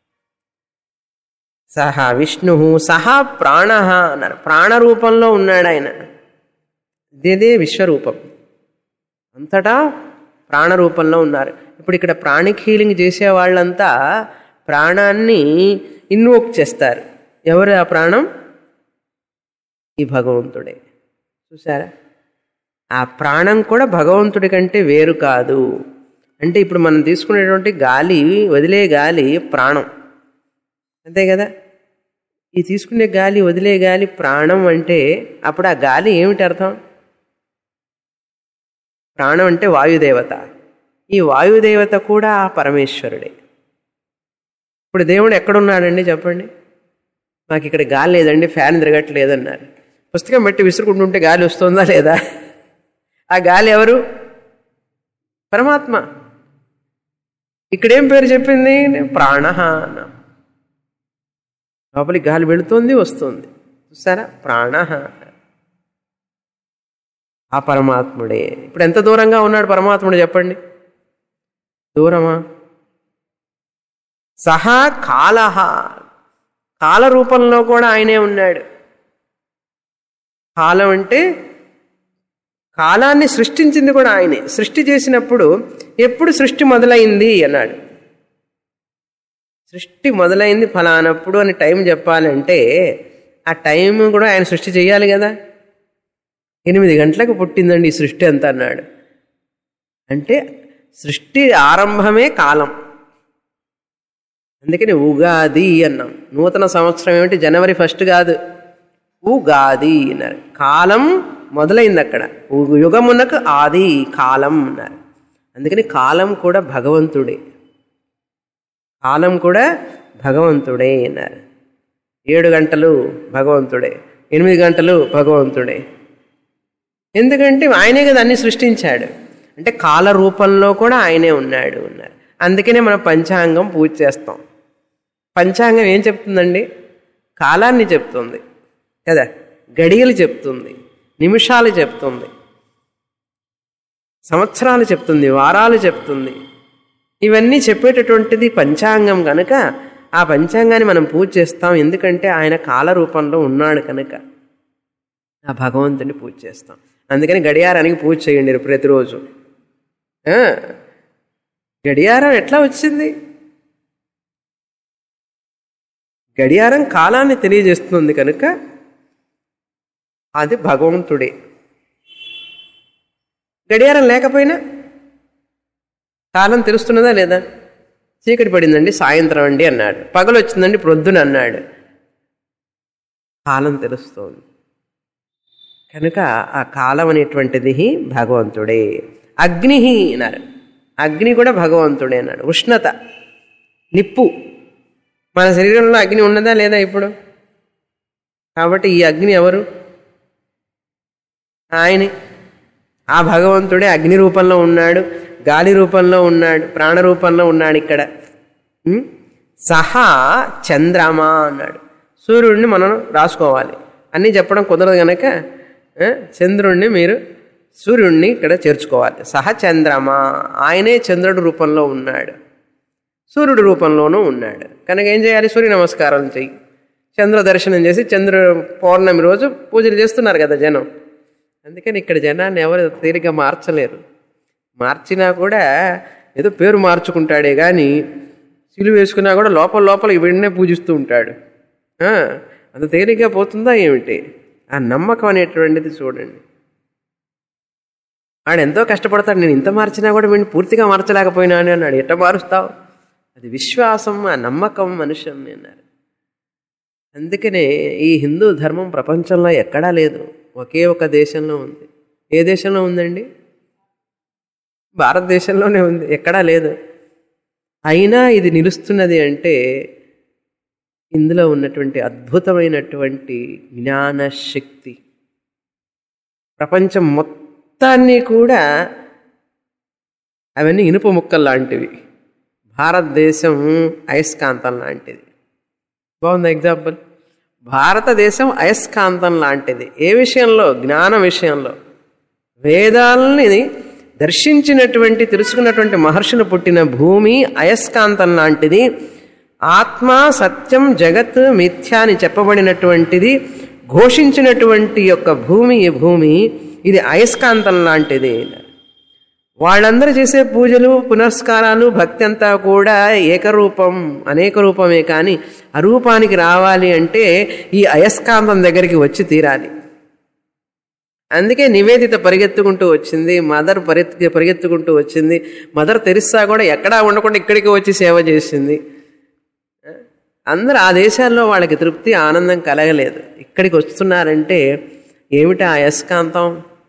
సహా విష్ణు సహా ప్రాణ అన్నారు ప్రాణ రూపంలో ఉన్నాడు ఆయన ఇదేదే విశ్వరూపం అంతటా ప్రాణ రూపంలో ఉన్నారు ఇప్పుడు ఇక్కడ ప్రాణిక్ హీలింగ్ చేసే వాళ్ళంతా ప్రాణాన్ని ఇన్వోక్ చేస్తారు ఎవరు ఆ ప్రాణం ఈ భగవంతుడే చూసారా ఆ ప్రాణం కూడా భగవంతుడి కంటే వేరు కాదు అంటే ఇప్పుడు మనం తీసుకునేటువంటి గాలి వదిలే గాలి ప్రాణం అంతే కదా ఈ తీసుకునే గాలి వదిలే గాలి ప్రాణం అంటే అప్పుడు ఆ గాలి ఏమిటి అర్థం ప్రాణం అంటే వాయుదేవత ఈ వాయుదేవత కూడా ఆ పరమేశ్వరుడే ఇప్పుడు దేవుడు ఎక్కడున్నాడండి చెప్పండి మాకు ఇక్కడ గాలి లేదండి ఫ్యాన్ తిరగట్లేదన్నారు పుస్తకం పెట్టి విసురుకుంటుంటే గాలి వస్తుందా లేదా ఆ గాలి ఎవరు పరమాత్మ ఇక్కడేం పేరు చెప్పింది ప్రాణ అన్నా లోపలికి గాలి వెళుతుంది వస్తుంది చూసారా ప్రాణ ఆ పరమాత్ముడే ఇప్పుడు ఎంత దూరంగా ఉన్నాడు పరమాత్ముడు చెప్పండి దూరమా సహా కాలహ కాల రూపంలో కూడా ఆయనే ఉన్నాడు కాలం అంటే కాలాన్ని సృష్టించింది కూడా ఆయనే సృష్టి చేసినప్పుడు ఎప్పుడు సృష్టి మొదలైంది అన్నాడు సృష్టి మొదలైంది ఫలానప్పుడు అని టైం చెప్పాలంటే ఆ టైం కూడా ఆయన సృష్టి చేయాలి కదా ఎనిమిది గంటలకు పుట్టిందండి ఈ సృష్టి అంత అన్నాడు అంటే సృష్టి ఆరంభమే కాలం అందుకని ఉగాది అన్నాం నూతన సంవత్సరం ఏమిటి జనవరి ఫస్ట్ కాదు ఉగాది అన్నారు కాలం మొదలైంది అక్కడ ఉ- యుగమునకు ఆది కాలం అన్నారు అందుకని కాలం కూడా భగవంతుడే కాలం కూడా భగవంతుడే అన్నారు ఏడు గంటలు భగవంతుడే ఎనిమిది గంటలు భగవంతుడే ఎందుకంటే ఆయనే కదా అన్ని సృష్టించాడు అంటే కాల రూపంలో కూడా ఆయనే ఉన్నాడు అన్నారు అందుకనే మనం పంచాంగం పూజ చేస్తాం పంచాంగం ఏం చెప్తుందండి కాలాన్ని చెప్తుంది కదా గడియలు చెప్తుంది నిమిషాలు చెప్తుంది సంవత్సరాలు చెప్తుంది వారాలు చెప్తుంది ఇవన్నీ చెప్పేటటువంటిది పంచాంగం కనుక ఆ పంచాంగాన్ని మనం పూజ చేస్తాం ఎందుకంటే ఆయన కాల రూపంలో ఉన్నాడు కనుక ఆ భగవంతుని పూజ చేస్తాం అందుకని గడియారానికి పూజ చేయండి ప్రతిరోజు ఆ, గడియారం ఎట్లా వచ్చింది గడియారం కాలాన్ని తెలియజేస్తుంది కనుక అది భగవంతుడే గడియారం లేకపోయినా కాలం తెలుస్తున్నదా లేదా చీకటి పడిందండి సాయంత్రం అండి అన్నాడు పగలు వచ్చిందండి ప్రొద్దున అన్నాడు కాలం తెలుస్తోంది కనుక ఆ కాలం అనేటువంటిది భగవంతుడే అగ్ని అన్నారు అగ్ని కూడా భగవంతుడే అన్నాడు ఉష్ణత నిప్పు మన శరీరంలో అగ్ని ఉన్నదా లేదా ఇప్పుడు కాబట్టి ఈ అగ్ని ఎవరు ఆయనే ఆ భగవంతుడే అగ్ని రూపంలో ఉన్నాడు గాలి రూపంలో ఉన్నాడు ప్రాణ రూపంలో ఉన్నాడు ఇక్కడ ఉం? సహా చంద్రమా అన్నాడు సూర్యుడిని మనం రాసుకోవాలి అన్నీ చెప్పడం కుదరదు కనుక ఆ, చంద్రుణ్ణి మీరు సూర్యుడిని ఇక్కడ చేర్చుకోవాలి సహ చంద్రమా ఆయనే చంద్రుడి రూపంలో ఉన్నాడు సూర్యుడి రూపంలోనూ ఉన్నాడు కనుక ఏం చేయాలి సూర్య నమస్కారం చెయ్యి చంద్ర దర్శనం చేసి చంద్ర పౌర్ణమి రోజు పూజలు చేస్తున్నారు కదా జనం అందుకని ఇక్కడ జనాన్ని ఎవరు తేలిగ్గా మార్చలేరు మార్చినా కూడా ఏదో పేరు మార్చుకుంటాడే కానీ సిలువ వేసుకున్నా కూడా లోపల లోపల వీడినే పూజిస్తూ ఉంటాడు ఆ, అంత తేలిగ్గా పోతుందా ఏమిటి ఆ నమ్మకం అనేటువంటిది చూడండి వాడు ఎంతో కష్టపడతాడు నేను ఇంత మార్చినా కూడా వీడిని పూర్తిగా మార్చలేకపోయినాను అన్నాడు ఎట్ట మారుస్తావు అది విశ్వాసం ఆ నమ్మకం మనుషుల్ని అన్నారు అందుకనే ఈ హిందూ ధర్మం ప్రపంచంలో ఎక్కడా లేదు ఒకే ఒక దేశంలో ఉంది ఏ దేశంలో ఉందండి భారతదేశంలోనే ఉంది ఎక్కడా లేదు అయినా ఇది నిలుస్తున్నది అంటే ఇందులో ఉన్నటువంటి అద్భుతమైనటువంటి జ్ఞాన శక్తి ప్రపంచం మొత్తాన్ని కూడా అవన్నీ ఇనుప ముక్కలు లాంటివి భారతదేశం అయస్కాంతం లాంటిది బాగుంది ఎగ్జాంపుల్ భారతదేశం అయస్కాంతం లాంటిది ఏ విషయంలో జ్ఞాన విషయంలో వేదాలని దర్శించినటువంటి తెలుసుకున్నటువంటి మహర్షులు పుట్టిన భూమి అయస్కాంతం లాంటిది ఆత్మ సత్యం జగత్ మిథ్య అని చెప్పబడినటువంటిది ఘోషించినటువంటి యొక్క భూమి ఈ భూమి ఇది అయస్కాంతం లాంటిది వాళ్ళందరూ చేసే పూజలు పునస్కారాలు భక్తి అంతా కూడా ఏకరూపం అనేక రూపమే కానీ అరూపానికి రావాలి అంటే ఈ అయస్కాంతం దగ్గరికి వచ్చి తీరాలి అందుకే నివేదిత పరిగెత్తుకుంటూ వచ్చింది మదర్ పరిగెత్తు పరిగెత్తుకుంటూ వచ్చింది మదర్ తెరిస్సా కూడా ఎక్కడా ఉండకుండా ఇక్కడికి వచ్చి సేవ చేసింది అందరూ ఆ దేశాల్లో వాళ్ళకి తృప్తి ఆనందం కలగలేదు ఇక్కడికి వస్తున్నారంటే ఏమిటి ఆ అయస్కాంతం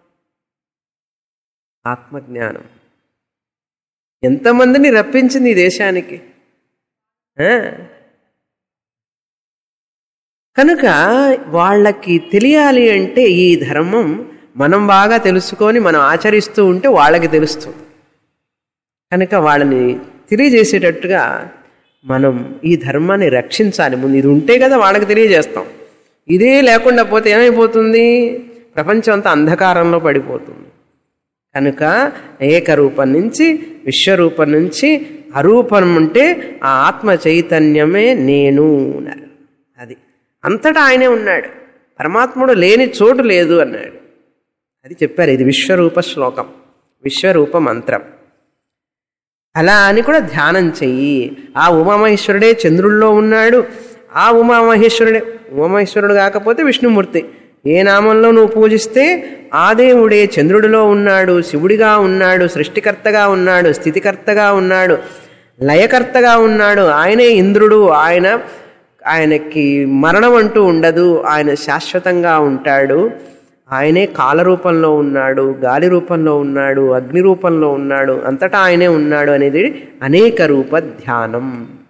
ఆత్మజ్ఞానం ఎంతమందిని రప్పించింది ఈ దేశానికి ఆ? కనుక వాళ్ళకి తెలియాలి అంటే ఈ ధర్మం మనం బాగా తెలుసుకొని మనం ఆచరిస్తూ ఉంటే వాళ్ళకి తెలుస్తుంది కనుక వాళ్ళని తెలియజేసేటట్టుగా మనం ఈ ధర్మాన్ని రక్షించాలి ముందు ఇది ఉంటే కదా వాళ్ళకి తెలియజేస్తాం ఇదే లేకుండా పోతే ఏమైపోతుంది ప్రపంచం అంతా అంధకారంలో పడిపోతుంది కనుక ఏకరూపం నుంచి విశ్వరూపం నుంచి అరూపం ఉంటే ఆ ఆత్మ చైతన్యమే నేను అన్నారు అది అంతటా ఆయనే ఉన్నాడు పరమాత్ముడు లేని చోటు లేదు అన్నాడు అది చెప్పారు ఇది విశ్వరూప శ్లోకం విశ్వరూప మంత్రం అలా అని కూడా ధ్యానం చెయ్యి ఆ ఉమామహేశ్వరుడే చంద్రుల్లో ఉన్నాడు ఆ ఉమామహేశ్వరుడే ఉమామహేశ్వరుడు కాకపోతే విష్ణుమూర్తి ఏ నామంలో నువ్వు పూజిస్తే ఆ దేవుడే చంద్రుడిలో ఉన్నాడు శివుడిగా ఉన్నాడు సృష్టికర్తగా ఉన్నాడు స్థితికర్తగా ఉన్నాడు లయకర్తగా ఉన్నాడు ఆయనే ఇంద్రుడు ఆయన ఆయనకి మరణం అంటూ ఉండదు ఆయన శాశ్వతంగా ఉంటాడు ఆయనే కాల రూపంలో ఉన్నాడు గాలి రూపంలో ఉన్నాడు అగ్ని రూపంలో ఉన్నాడు అంతటా ఆయనే ఉన్నాడు అనేది అనేక రూప ధ్యానం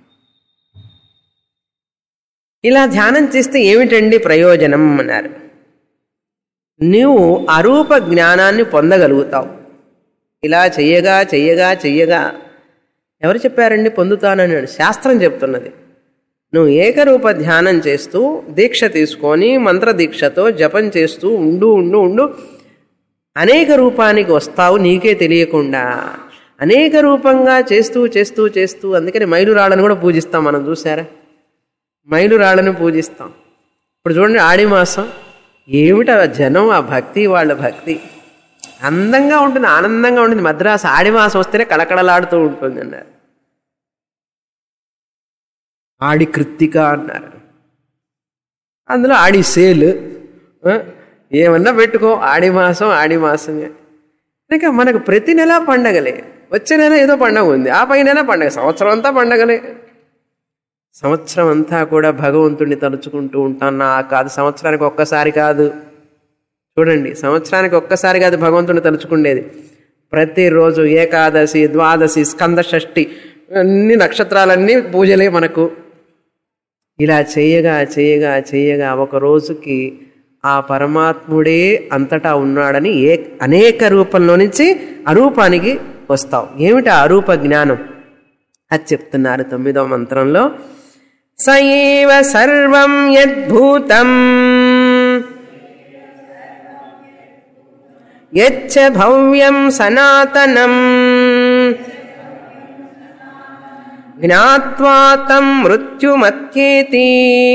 ఇలా ధ్యానం చేస్తే ఏమిటండి ప్రయోజనం అన్నారు నువ్వు అరూప జ్ఞానాన్ని పొందగలుగుతావు ఇలా చెయ్యగా చెయ్యగా చెయ్యగా ఎవరు చెప్పారండి పొందుతానని శాస్త్రం చెప్తున్నది నువ్వు ఏకరూప ధ్యానం చేస్తూ దీక్ష తీసుకొని మంత్ర దీక్షతో జపం చేస్తూ ఉండు ఉండు ఉండు అనేక రూపానికి వస్తావు నీకే తెలియకుండా అనేక రూపంగా చేస్తూ చేస్తూ చేస్తూ అందుకని మైలురాళ్ళను కూడా పూజిస్తాం మనం చూసారా మైలురాళ్ళను పూజిస్తాం ఇప్పుడు చూడండి ఆడి మాసం ఏమిటి ఆ జనం ఆ భక్తి వాళ్ళ భక్తి అందంగా ఉంటుంది ఆనందంగా ఉంటుంది మద్రాసు ఆడి మాసం వస్తేనే కళకళలాడుతూ ఉంటుంది అన్నారు ఆడి కృత్తిక అన్నారు అందులో ఆడి సేల్ ఆ, ఏమన్నా పెట్టుకో ఆడి మాసం ఆడి మాసమే ఇక మనకు ప్రతి నెల పండగలే వచ్చే నెల ఏదో పండగ ఉంది ఆ పై నెల పండగ సంవత్సరం అంతా పండగలే సంవత్సరం అంతా కూడా భగవంతుడిని తలుచుకుంటూ ఉంటాను నా కాదు సంవత్సరానికి ఒక్కసారి కాదు చూడండి సంవత్సరానికి ఒక్కసారి కాదు భగవంతుడిని తలుచుకుండేది ప్రతిరోజు ఏకాదశి ద్వాదశి స్కంద షష్ఠి అన్ని నక్షత్రాలన్నీ పూజలే మనకు ఇలా చేయగా చేయగా చేయగా ఒక రోజుకి ఆ పరమాత్ముడే అంతటా ఉన్నాడని ఏ అనేక రూపంలో నుంచి అరూపానికి వస్తావు ఏమిటి ఆ అరూప జ్ఞానం అది చెప్తున్నారు తొమ్మిదవ మంత్రంలో సయేవ సర్వం యద్భూతం యచ్చ భవ్యం సనాతనం జ్ఞాత్వా తం మృత్యుమత్యేతి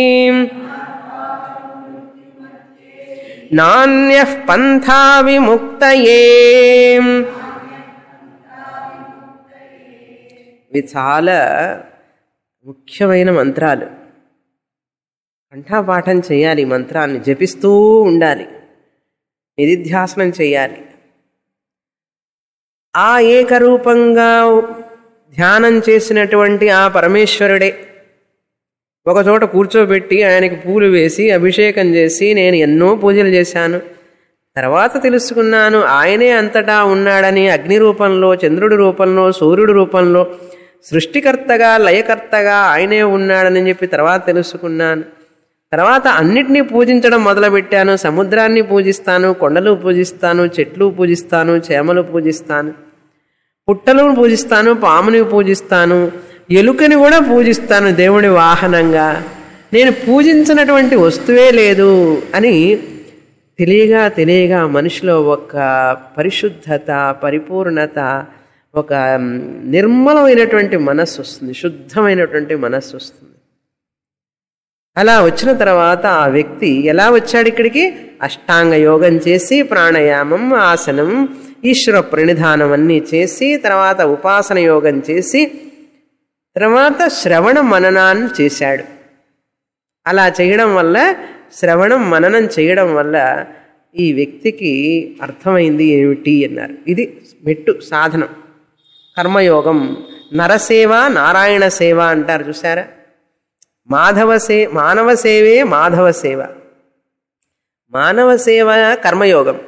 నాణ్య పంథా విముక్తయే ఇవి చాలా ముఖ్యమైన మంత్రాలు కంఠాపాఠం చేయాలి ఈ మంత్రాన్ని జపిస్తూ ఉండాలి నిధిధ్యాసనం చేయాలి ఆ ఏకరూపంగా ధ్యానం చేసినటువంటి ఆ పరమేశ్వరుడే ఒక చోట కూర్చోబెట్టి ఆయనకి పూలు వేసి అభిషేకం చేసి నేను ఎన్నో పూజలు చేశాను తర్వాత తెలుసుకున్నాను ఆయనే అంతటా ఉన్నాడని అగ్ని రూపంలో చంద్రుడి రూపంలో సూర్యుడి రూపంలో సృష్టికర్తగా లయకర్తగా ఆయనే ఉన్నాడని చెప్పి తర్వాత తెలుసుకున్నాను తర్వాత అన్నిటినీ పూజించడం మొదలుపెట్టాను సముద్రాన్ని పూజిస్తాను కొండలు పూజిస్తాను చెట్లు పూజిస్తాను చేమలు పూజిస్తాను పుట్టలను పూజిస్తాను పాముని పూజిస్తాను ఎలుకని కూడా పూజిస్తాను దేవుడి వాహనంగా నేను పూజించినటువంటి వస్తువే లేదు అని తెలియగా తెలియగా మనిషిలో ఒక పరిశుద్ధత పరిపూర్ణత ఒక నిర్మలమైనటువంటి మనస్సు వస్తుంది శుద్ధమైనటువంటి మనస్సు వస్తుంది అలా వచ్చిన తర్వాత ఆ వ్యక్తి ఎలా వచ్చాడు ఇక్కడికి అష్టాంగ యోగం చేసి ప్రాణాయామం ఆసనం ఈశ్వర ప్రణిధానం అన్నీ చేసి తర్వాత ఉపాసన యోగం చేసి తర్వాత శ్రవణ మననాన్ని చేశాడు అలా చేయడం వల్ల శ్రవణం మననం చేయడం వల్ల ఈ వ్యక్తికి అర్థమైంది ఏమిటి అన్నారు ఇది మెట్టు సాధనం కర్మయోగం నరసేవ నారాయణ సేవ అంటారు చూసారా మాధవ సే మానవ సేవే మాధవ సేవ మానవ సేవ కర్మయోగం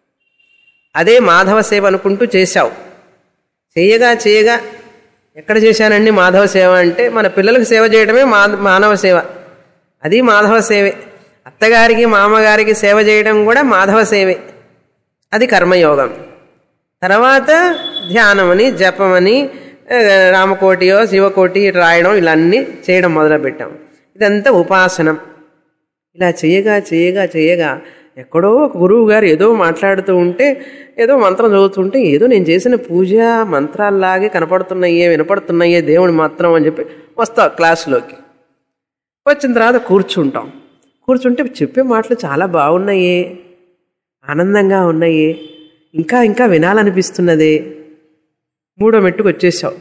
అదే మాధవ సేవ అనుకుంటూ చేశావు చేయగా చేయగా ఎక్కడ చేశానండి మాధవ సేవ అంటే మన పిల్లలకు సేవ చేయడమే మా మానవ సేవ అది మాధవ సేవే అత్తగారికి మామగారికి సేవ చేయడం కూడా మాధవ సేవే అది కర్మయోగం తర్వాత ధ్యానమని జపమని ఆ, రామకోటియో శివకోటి రాయడం ఇలా అన్నీ చేయడం మొదలుపెట్టాం ఇదంతా ఉపాసనం ఇలా చేయగా చేయగా చేయగా ఎక్కడో ఒక గురువు గారు ఏదో మాట్లాడుతూ ఉంటే ఏదో మంత్రం చదువుతుంటే ఏదో నేను చేసిన పూజ మంత్రాల్లాగే కనపడుతున్నాయే వినపడుతున్నాయే దేవుని మాత్రం అని చెప్పి వస్తావు క్లాసులోకి వచ్చిన తర్వాత కూర్చుంటాం కూర్చుంటే చెప్పే మాటలు చాలా బాగున్నాయే ఆనందంగా ఉన్నాయే ఇంకా ఇంకా వినాలనిపిస్తున్నదే మూడో మెట్టుకు వచ్చేసావు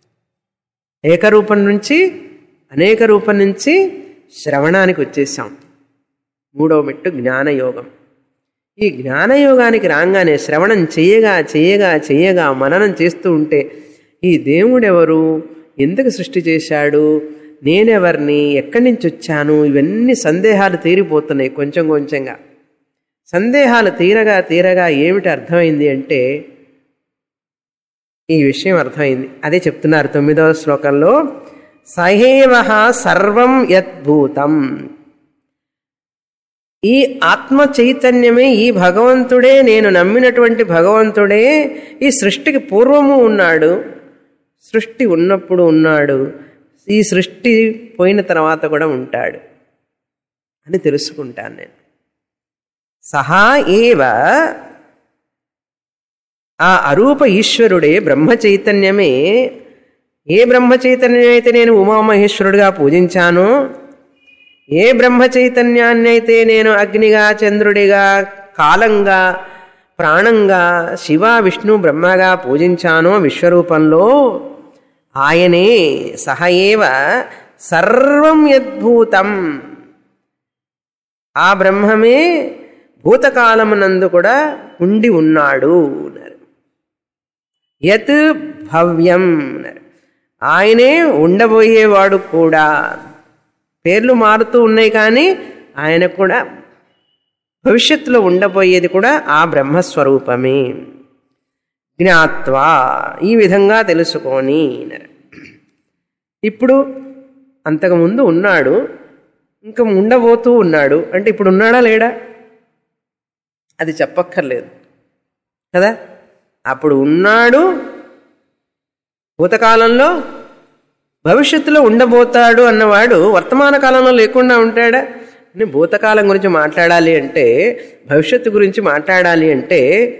ఏకరూపం నుంచి అనేక రూపం నుంచి శ్రవణానికి వచ్చేసాం మూడో మెట్టు జ్ఞానయోగం ఈ జ్ఞానయోగానికి రాగానే శ్రవణం చేయగా చేయగా చేయగా మననం చేస్తూ ఉంటే ఈ దేవుడెవరు ఎందుకు సృష్టి చేశాడు నేనెవరిని ఎక్కడి నుంచి వచ్చాను ఇవన్నీ సందేహాలు తీరిపోతున్నాయి కొంచెం కొంచెంగా సందేహాలు తీరగా తీరగా ఏమిటి అర్థమైంది అంటే ఈ విషయం అర్థమైంది అదే చెప్తున్నారు తొమ్మిదవ శ్లోకంలో సహేవ సర్వం యద్భూతం ఈ ఆత్మ చైతన్యమే ఈ భగవంతుడే నేను నమ్మినటువంటి భగవంతుడే ఈ సృష్టికి పూర్వము ఉన్నాడు సృష్టి ఉన్నప్పుడు ఉన్నాడు ఈ సృష్టి పోయిన తర్వాత కూడా ఉంటాడు అని తెలుసుకుంటాను నేను సహా ఏవ ఆ అరూప ఈశ్వరుడే బ్రహ్మ చైతన్యమే ఏ బ్రహ్మ చైతన్యం అయితే నేను ఉమామహేశ్వరుడిగా పూజించానో ఏ బ్రహ్మ చైతన్యాన్ని అయితే నేను అగ్నిగా చంద్రుడిగా కాలంగా ప్రాణంగా శివ విష్ణు బ్రహ్మగా పూజించానో విశ్వరూపంలో ఆయనే సహయేవ సర్వం యద్భూతం ఆ బ్రహ్మమే భూతకాలమునందు కూడా ఉండి ఉన్నాడు అన్నారు యత్ భవ్యం అన్నారు ఆయనే ఉండబోయేవాడు కూడా పేర్లు మారుతూ ఉన్నాయి కానీ ఆయన కూడా భవిష్యత్తులో ఉండబోయేది కూడా ఆ బ్రహ్మస్వరూపమే జ్ఞాత్వా ఈ విధంగా తెలుసుకొని అన్నారు. ఇప్పుడు అంతకుముందు ఉన్నాడు ఇంకా ఉండబోతూ ఉన్నాడు అంటే ఇప్పుడు ఉన్నాడా లేడా అది చెప్పక్కర్లేదు కదా అప్పుడు ఉన్నాడు భూతకాలంలో భవిష్యత్తులో ఉండబోతాడు అన్నవాడు వర్తమాన కాలంలో లేకుండా ఉంటాడా అని భూతకాలం గురించి మాట్లాడాలి అంటే భవిష్యత్తు గురించి మాట్లాడాలి అంటే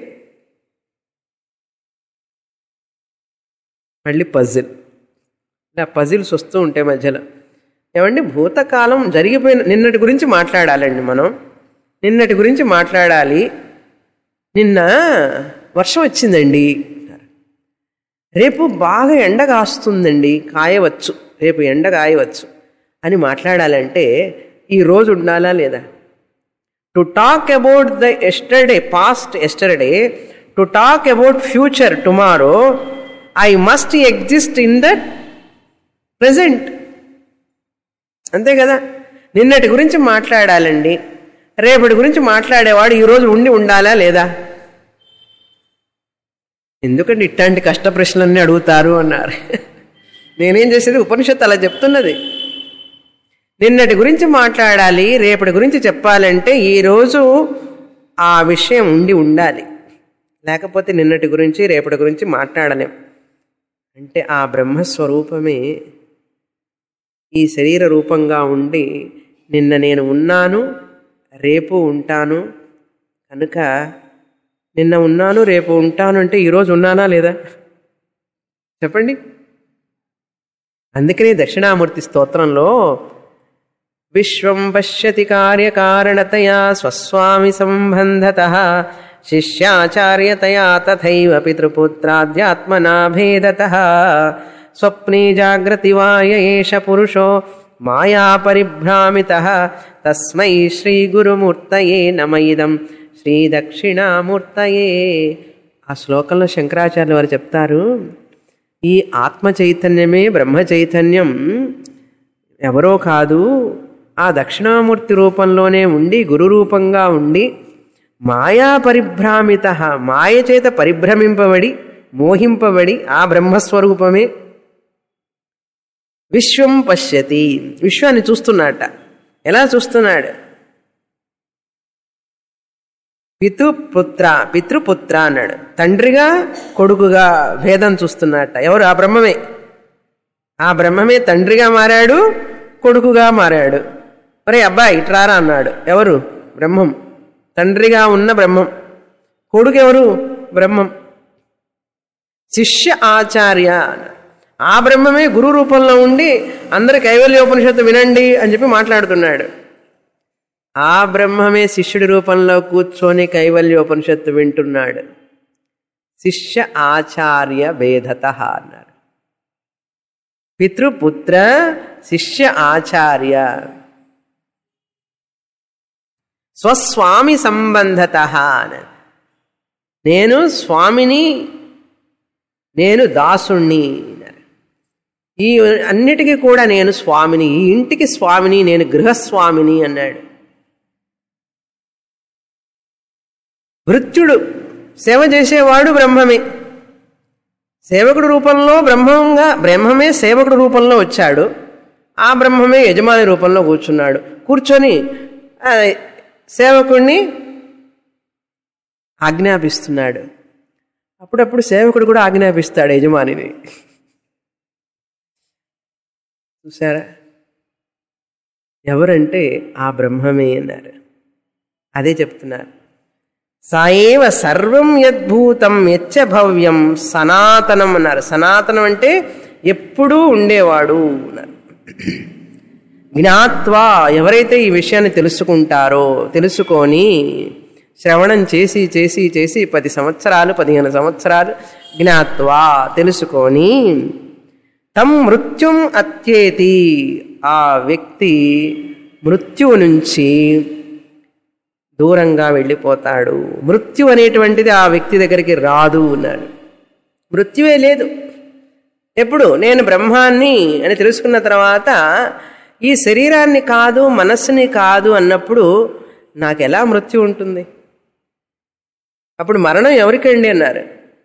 మళ్ళీ పజిల్ ఇలా పజిల్స్ వస్తూ ఉంటాయి మధ్యలో ఏమండి భూతకాలం జరిగిపోయిన నిన్నటి గురించి మాట్లాడాలండి మనం నిన్నటి గురించి మాట్లాడాలి నిన్న వర్షం వచ్చిందండి రేపు బాగా ఎండ కాస్తుందండి కాయవచ్చు రేపు ఎండ కాయవచ్చు అని మాట్లాడాలంటే ఈ రోజు ఉండాలా లేదా to talk about the yesterday past yesterday to talk about future tomorrow I must exist in the present అంతే కదా నిన్నటి గురించి మాట్లాడాలండి రేపటి గురించి మాట్లాడేవాడు ఈరోజు ఉండి ఉండాలా లేదా ఎందుకంటే ఇట్లాంటి కష్ట ప్రశ్నలన్నీ అడుగుతారు అన్నారు నేనేం చేసేది ఉపనిషత్తు అలా చెప్తున్నది నిన్నటి గురించి మాట్లాడాలి రేపటి గురించి చెప్పాలంటే ఈరోజు ఆ విషయం ఉండి ఉండాలి లేకపోతే నిన్నటి గురించి రేపటి గురించి మాట్లాడలేం అంటే ఆ బ్రహ్మస్వరూపమే ఈ శరీర రూపంగా ఉండి నిన్న నేను ఉన్నాను రేపు ఉంటాను కనుక నిన్న ఉన్నాను రేపు ఉంటాను అంటే ఈరోజు ఉన్నానా లేదా చెప్పండి అందుకనే దక్షిణామూర్తి స్తోత్రంలో విశ్వం పశ్యతి కార్యకారణతయా స్వస్వామి సంబంధత శిష్యాచార్యతయా తథైవ పితృపుత్రాధ్యాత్మనా భేదత స్వప్నే జాగ్రతి వాయ ఏష పురుషో మాయా పరిభ్రామిత తస్మై శ్రీ గురుమూర్తయే నమయిదం శ్రీ దక్షిణామూర్తయే ఆ శ్లోకంలో శంకరాచార్యులు వారు చెప్తారు ఈ ఆత్మ చైతన్యమే బ్రహ్మ చైతన్యం ఎవరో కాదు ఆ దక్షిణామూర్తి రూపంలోనే ఉండి గురు రూపంగా ఉండి మాయా పరిభ్రామిత మాయ చేత పరిభ్రమింపబడి మోహింపబడి ఆ బ్రహ్మస్వరూపమే విశ్వం పశ్యతి విశ్వాన్ని చూస్తున్నాట ఎలా చూస్తున్నాడు పితృపుత్ర పితృపుత్ర అన్నాడు తండ్రిగా కొడుకుగా భేదం చూస్తున్నట్ట ఎవరు ఆ బ్రహ్మమే ఆ బ్రహ్మమే తండ్రిగా మారాడు కొడుకుగా మారాడు ఒరే అబ్బాయి ఇట్రారా అన్నాడు ఎవరు బ్రహ్మం తండ్రిగా ఉన్న బ్రహ్మం కొడుకు ఎవరు బ్రహ్మం శిష్య ఆచార్య అన్నాడు. ఆ బ్రహ్మమే గురు రూపంలో ఉండి అందరి కైవల్యోపనిషత్తు వినండి అని చెప్పి మాట్లాడుతున్నాడు ఆ బ్రహ్మమే శిష్యుడి రూపంలో కూర్చొని కైవల్యోపనిషత్తు వింటున్నాడు శిష్య ఆచార్య భేదత అన్నారు పితృపుత్ర శిష్య ఆచార్య స్వస్వామి సంబంధత అన్నారు. నేను స్వామిని నేను దాసుణ్ణి అన్నారు. ఈ అన్నిటికీ కూడా నేను స్వామిని ఈ ఇంటికి స్వామిని నేను గృహస్వామిని అన్నాడు భృత్యుడు సేవ చేసేవాడు బ్రహ్మమే సేవకుడు రూపంలో బ్రహ్మంగా బ్రహ్మమే సేవకుడు రూపంలో వచ్చాడు ఆ బ్రహ్మమే యజమాని రూపంలో కూర్చున్నాడు కూర్చొని ఆ, సేవకుణ్ణి ఆజ్ఞాపిస్తున్నాడు అప్పుడప్పుడు సేవకుడు కూడా ఆజ్ఞాపిస్తాడు యజమానిని చూసారా ఎవరంటే ఆ బ్రహ్మమే అన్నారు అదే చెప్తున్నారు సాయేవ సర్వం యద్భూతం యచ్చ భవ్యం సనాతనం అన్నారు సనాతనం అంటే ఎప్పుడూ ఉండేవాడు అన్నారు జ్ఞాత్వా ఎవరైతే ఈ విషయాన్ని తెలుసుకుంటారో తెలుసుకొని శ్రవణం చేసి చేసి చేసి పది సంవత్సరాలు పదిహేను సంవత్సరాలు జ్ఞాత్వా తెలుసుకొని తం మృత్యుం అత్యేతి ఆ వ్యక్తి మృత్యువు నుంచి దూరంగా వెళ్ళిపోతాడు మృత్యు అనేటువంటిది ఆ వ్యక్తి దగ్గరికి రాదు అన్నాడు మృత్యువే లేదు ఎప్పుడు నేను బ్రహ్మాన్ని అని తెలుసుకున్న తర్వాత ఈ శరీరాన్ని కాదు మనస్సుని కాదు అన్నప్పుడు నాకు ఎలా మృత్యు ఉంటుంది అప్పుడు మరణం ఎవరికండి అన్నారు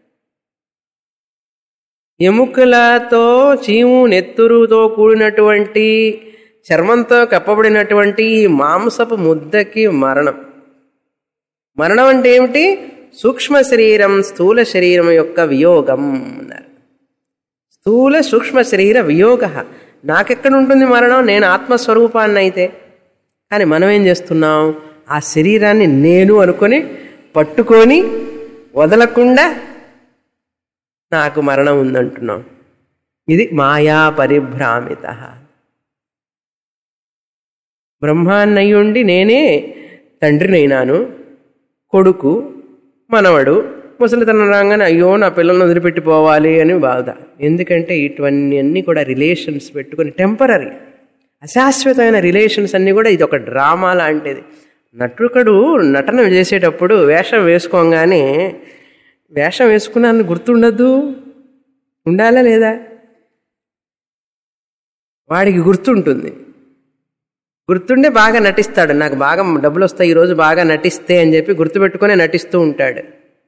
ఎముకలతో చీము నెత్తురుతో కూడినటువంటి చర్మంతో కప్పబడినటువంటి ఈ మాంసపు ముద్దకి మరణం మరణం అంటే ఏమిటి సూక్ష్మ శరీరం స్థూల శరీరం యొక్క వియోగం అన్నారు స్థూల సూక్ష్మ శరీర వియోగ నాకెక్కడ ఉంటుంది మరణం నేను ఆత్మస్వరూపాన్ని అయితే కానీ మనం ఏం చేస్తున్నాం ఆ శరీరాన్ని నేను అనుకొని పట్టుకొని వదలకుండా నాకు మరణం ఉందంటున్నాం ఇది మాయా పరిభ్రామిత బ్రహ్మాన్నయ్యుండి నేనే తండ్రినైనాను కొడుకు మనవడు ముసలితనం రాగానే అయ్యో నా పిల్లల్ని వదిలిపెట్టిపోవాలి అని బాధ ఎందుకంటే ఇటువన్నీ అన్నీ కూడా రిలేషన్స్ పెట్టుకొని టెంపరీ అశాశ్వతమైన రిలేషన్స్ అన్నీ కూడా ఇది ఒక డ్రామా లాంటిది నటుకడు నటన చేసేటప్పుడు వేషం వేసుకోగానే వేషం వేసుకున్నాను గుర్తుండద్దు ఉండాలా లేదా వాడికి గుర్తుంటుంది గుర్తుండే బాగా నటిస్తాడు నాకు బాగా డబ్బులు వస్తాయి ఈరోజు బాగా నటిస్తే అని చెప్పి గుర్తుపెట్టుకునే నటిస్తూ ఉంటాడు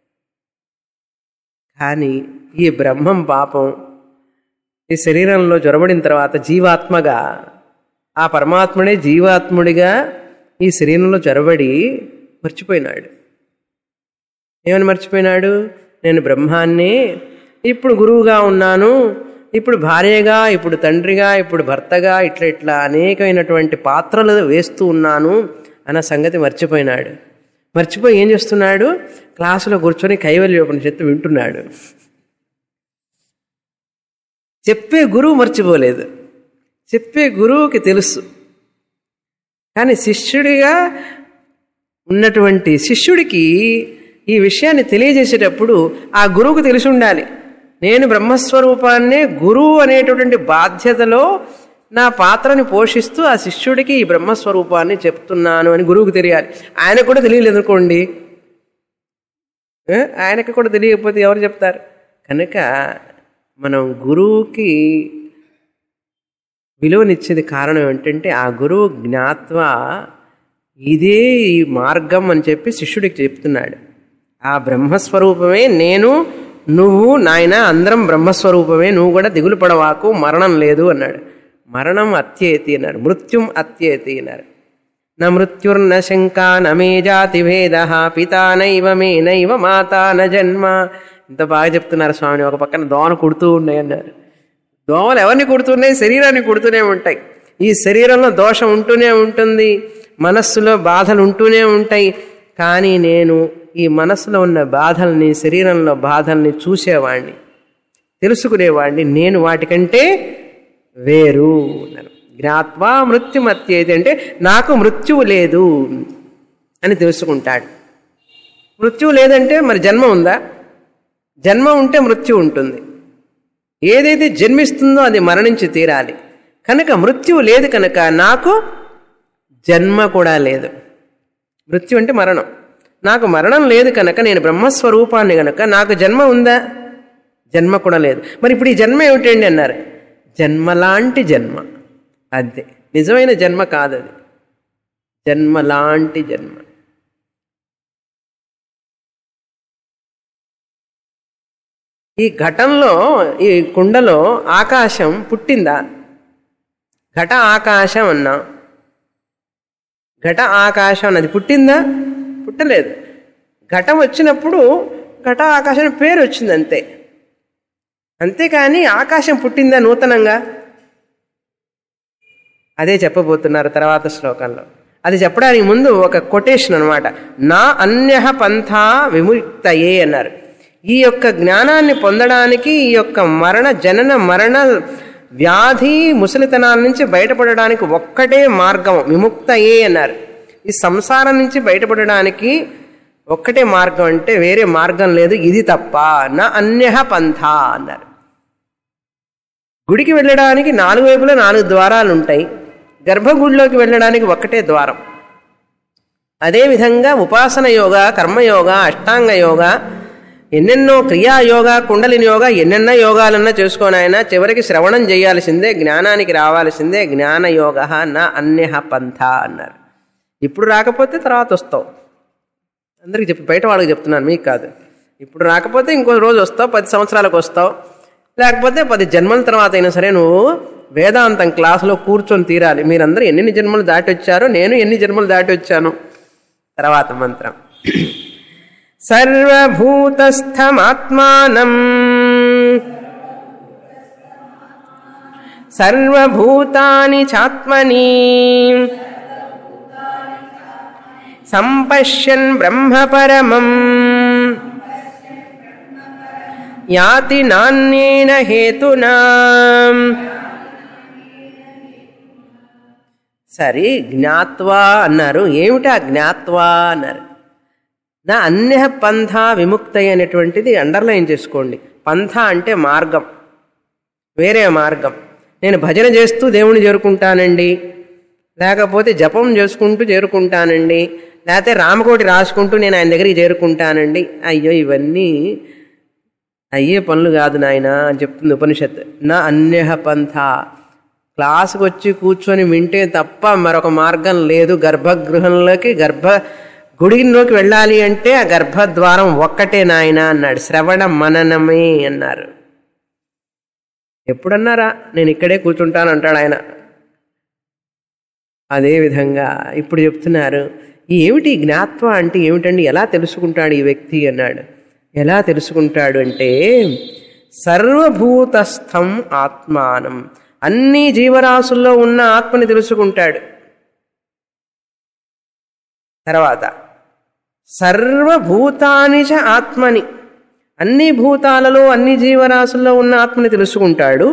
కానీ ఈ బ్రహ్మం పాపం ఈ శరీరంలో జొరబడిన తర్వాత జీవాత్మగా ఆ పరమాత్ముడే జీవాత్ముడిగా ఈ శరీరంలో జొరబడి మర్చిపోయినాడు ఏమని మర్చిపోయినాడు నేను బ్రహ్మాన్ని ఇప్పుడు గురువుగా ఉన్నాను ఇప్పుడు భార్యగా ఇప్పుడు తండ్రిగా ఇప్పుడు భర్తగా ఇట్లా ఇట్లా అనేకమైనటువంటి పాత్రలు వేస్తూ ఉన్నాను అన్న సంగతి మర్చిపోయినాడు మర్చిపోయి ఏం చేస్తున్నాడు క్లాసులో కూర్చొని కైవల్యోపనిషత్తు వింటున్నాడు చెప్పే గురువు మర్చిపోలేదు చెప్పే గురువుకి తెలుసు కానీ శిష్యుడిగా ఉన్నటువంటి శిష్యుడికి ఈ విషయాన్ని తెలియజేసేటప్పుడు ఆ గురువుకు తెలిసి ఉండాలి నేను బ్రహ్మస్వరూపాన్నే గురువు అనేటటువంటి బాధ్యతలో నా పాత్రని పోషిస్తూ ఆ శిష్యుడికి ఈ బ్రహ్మస్వరూపాన్ని చెప్తున్నాను అని గురువుకు తెలియాలి ఆయనకు కూడా తెలియలేదు అనుకోండి ఏ? ఆయనకు కూడా తెలియకపోతే ఎవరు చెప్తారు కనుక మనం గురువుకి విలువనిచ్చేది కారణం ఏంటంటే ఆ గురువు జ్ఞాత్వ ఇదే ఈ మార్గం అని చెప్పి శిష్యుడికి చెప్తున్నాడు ఆ బ్రహ్మస్వరూపమే నేను నువ్వు నాయన అందరం బ్రహ్మస్వరూపమే నువ్వు కూడా దిగులు పడవాకు మరణం లేదు అన్నాడు మరణం అత్యేతి అన్నారు మృత్యుం అత్యేతి అన్నారు న మృత్యుర్న శంక నమే జాతి భేద పితా నైవ మే నైవ మాతా న జన్మ ఇంత బాగా చెప్తున్నారు స్వామిని ఒక పక్కన దోమ కుడుతూ ఉన్నాయి అన్నారు దోమలు ఎవరిని కుడుతున్నాయి శరీరాన్ని కుడుతూనే ఉంటాయి ఈ శరీరంలో దోషం ఉంటూనే ఉంటుంది మనస్సులో బాధలు ఉంటూనే ఉంటాయి కానీ నేను ఈ మనస్సులో ఉన్న బాధల్ని శరీరంలో బాధల్ని చూసేవాడిని తెలుసుకునేవాడిని నేను వాటికంటే వేరు అన్నారు జ్ఞాత్వా మృత్యుమత్యేది అంటే నాకు మృత్యువు లేదు అని తెలుసుకుంటాడు మృత్యువు లేదంటే మరి జన్మ ఉందా జన్మ ఉంటే మృత్యు ఉంటుంది ఏదైతే జన్మిస్తుందో అది మరణించి తీరాలి కనుక మృత్యువు లేదు కనుక నాకు జన్మ కూడా లేదు మృత్యు అంటే మరణం నాకు మరణం లేదు కనుక నేను బ్రహ్మస్వరూపాన్ని కనుక నాకు జన్మ ఉందా జన్మ కూడా లేదు మరి ఇప్పుడు ఈ జన్మ ఏమిటండి అన్నారు జన్మలాంటి జన్మ అదే నిజమైన జన్మ కాదు అది జన్మలాంటి జన్మ ఈ ఘటంలో ఈ కుండలో ఆకాశం పుట్టిందా ఘట ఆకాశం అన్నాం ఘట ఆకాశం అన్నది పుట్టిందా పుట్టలేదు ఘటం వచ్చినప్పుడు ఘట ఆకాశం పేరు వచ్చింది అంతే అంతేకాని ఆకాశం పుట్టిందా నూతనంగా అదే చెప్పబోతున్నారు తర్వాత శ్లోకంలో అది చెప్పడానికి ముందు ఒక కొటేషన్ అనమాట నా అన్య పంథా విముక్తయే అన్నారు ఈ యొక్క జ్ఞానాన్ని పొందడానికి ఈ యొక్క మరణ జనన మరణ వ్యాధి ముసలితనాల నుంచి బయటపడడానికి ఒక్కటే మార్గం విముక్తయే అన్నారు ఈ సంసారం నుంచి బయటపడడానికి ఒక్కటే మార్గం అంటే వేరే మార్గం లేదు ఇది తప్ప నా అన్య పంథ అన్నారు గుడికి వెళ్ళడానికి నాలుగు వైపులా నాలుగు ద్వారాలు ఉంటాయి గర్భగుడిలోకి వెళ్ళడానికి ఒక్కటే ద్వారం అదేవిధంగా ఉపాసన యోగ కర్మయోగ అష్టాంగ యోగ ఎన్నెన్నో క్రియాయోగ కుండలిని యోగ ఎన్నెన్నో యోగాలన్నా చేసుకోని ఆయన చివరికి శ్రవణం చేయాల్సిందే జ్ఞానానికి రావాల్సిందే జ్ఞానయోగ నా అన్య పంథ అన్నారు ఇప్పుడు రాకపోతే తర్వాత వస్తావు అందరికి చెప్పి బయట వాళ్ళకి చెప్తున్నాను మీకు కాదు ఇప్పుడు రాకపోతే ఇంకో రోజు వస్తావు పది సంవత్సరాలకు వస్తావు లేకపోతే పది జన్మల తర్వాత అయినా సరే నువ్వు వేదాంతం క్లాసులో కూర్చొని తీరాలి మీరందరూ ఎన్ని జన్మలు దాటి వచ్చారో నేను ఎన్ని జన్మలు దాటి వచ్చాను తర్వాత మంత్రం సర్వభూతస్థమాత్మానం సర్వభూతాని చాత్మని సంపశ్యన్ బ్రహ్మపరమం యాతి నాణ్యేన హేతునా సరే జ్ఞాత్వా అన్నారు ఏమిటా జ్ఞాత్వా అన్నారు నా అన్య పంథ విముక్తయ అనేటువంటిది అండర్లైన్ చేసుకోండి పంథ అంటే మార్గం వేరే మార్గం నేను భజన చేస్తూ దేవుణ్ణి చేరుకుంటానండి లేకపోతే జపం చేసుకుంటూ చేరుకుంటానండి లేకపోతే రామకోటి రాసుకుంటూ నేను ఆయన దగ్గరికి చేరుకుంటానండి అయ్యో ఇవన్నీ అయ్యే పనులు కాదు నాయన అని చెప్తుంది ఉపనిషత్ నా అన్య పంథ క్లాసుకు వచ్చి కూర్చొని వింటే తప్ప మరొక మార్గం లేదు గర్భగృహంలోకి గర్భ గుడిలోకి వెళ్ళాలి అంటే ఆ గర్భద్వారం ఒక్కటే నాయన అన్నాడు శ్రవణ మననమే అన్నారు ఎప్పుడన్నారా నేను ఇక్కడే కూర్చుంటాను అంటాడు ఆయన అదేవిధంగా ఇప్పుడు చెప్తున్నారు ఏమిటి జ్ఞాత్వ అంటే ఏమిటండి ఎలా తెలుసుకుంటాడు ఈ వ్యక్తి అన్నాడు ఎలా తెలుసుకుంటాడు అంటే సర్వభూతస్థం ఆత్మానం అన్ని జీవరాశుల్లో ఉన్న ఆత్మని తెలుసుకుంటాడు తర్వాత సర్వభూతాని చ ఆత్మని అన్ని భూతాలలో అన్ని జీవరాశుల్లో ఉన్న ఆత్మని తెలుసుకుంటాడు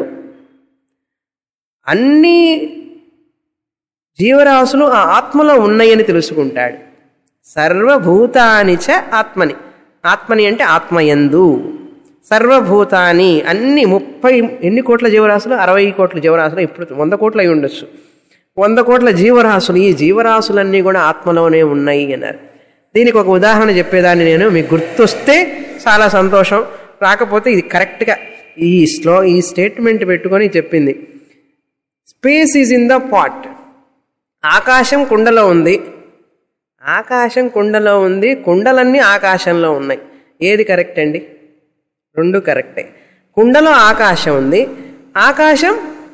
అన్ని జీవరాశులు ఆ ఆత్మలో ఉన్నాయని తెలుసుకుంటాడు సర్వభూతాని చ ఆత్మని ఆత్మని అంటే ఆత్మయందు సర్వభూతాని అన్ని ముప్పై ఎన్ని కోట్ల జీవరాశులు అరవై కోట్ల జీవరాశులు ఇప్పుడు వంద కోట్లు అయి ఉండొచ్చు వంద కోట్ల జీవరాశులు ఈ జీవరాశులన్నీ కూడా ఆత్మలోనే ఉన్నాయి అన్నారు దీనికి ఒక ఉదాహరణ చెప్పేదాన్ని నేను మీకు గుర్తొస్తే చాలా సంతోషం రాకపోతే ఇది కరెక్ట్గా ఈ స్లో ఈ స్టేట్మెంట్ పెట్టుకొని చెప్పింది space is in the pot ఆకాశం కుండలో ఉంది ఆకాశం కుండలో ఉంది కుండలన్నీ ఆకాశంలో ఉన్నాయి ఏది కరెక్ట్ అండి రెండు కరెక్టే కుండలో ఆకాశం ఉంది ఆకాశం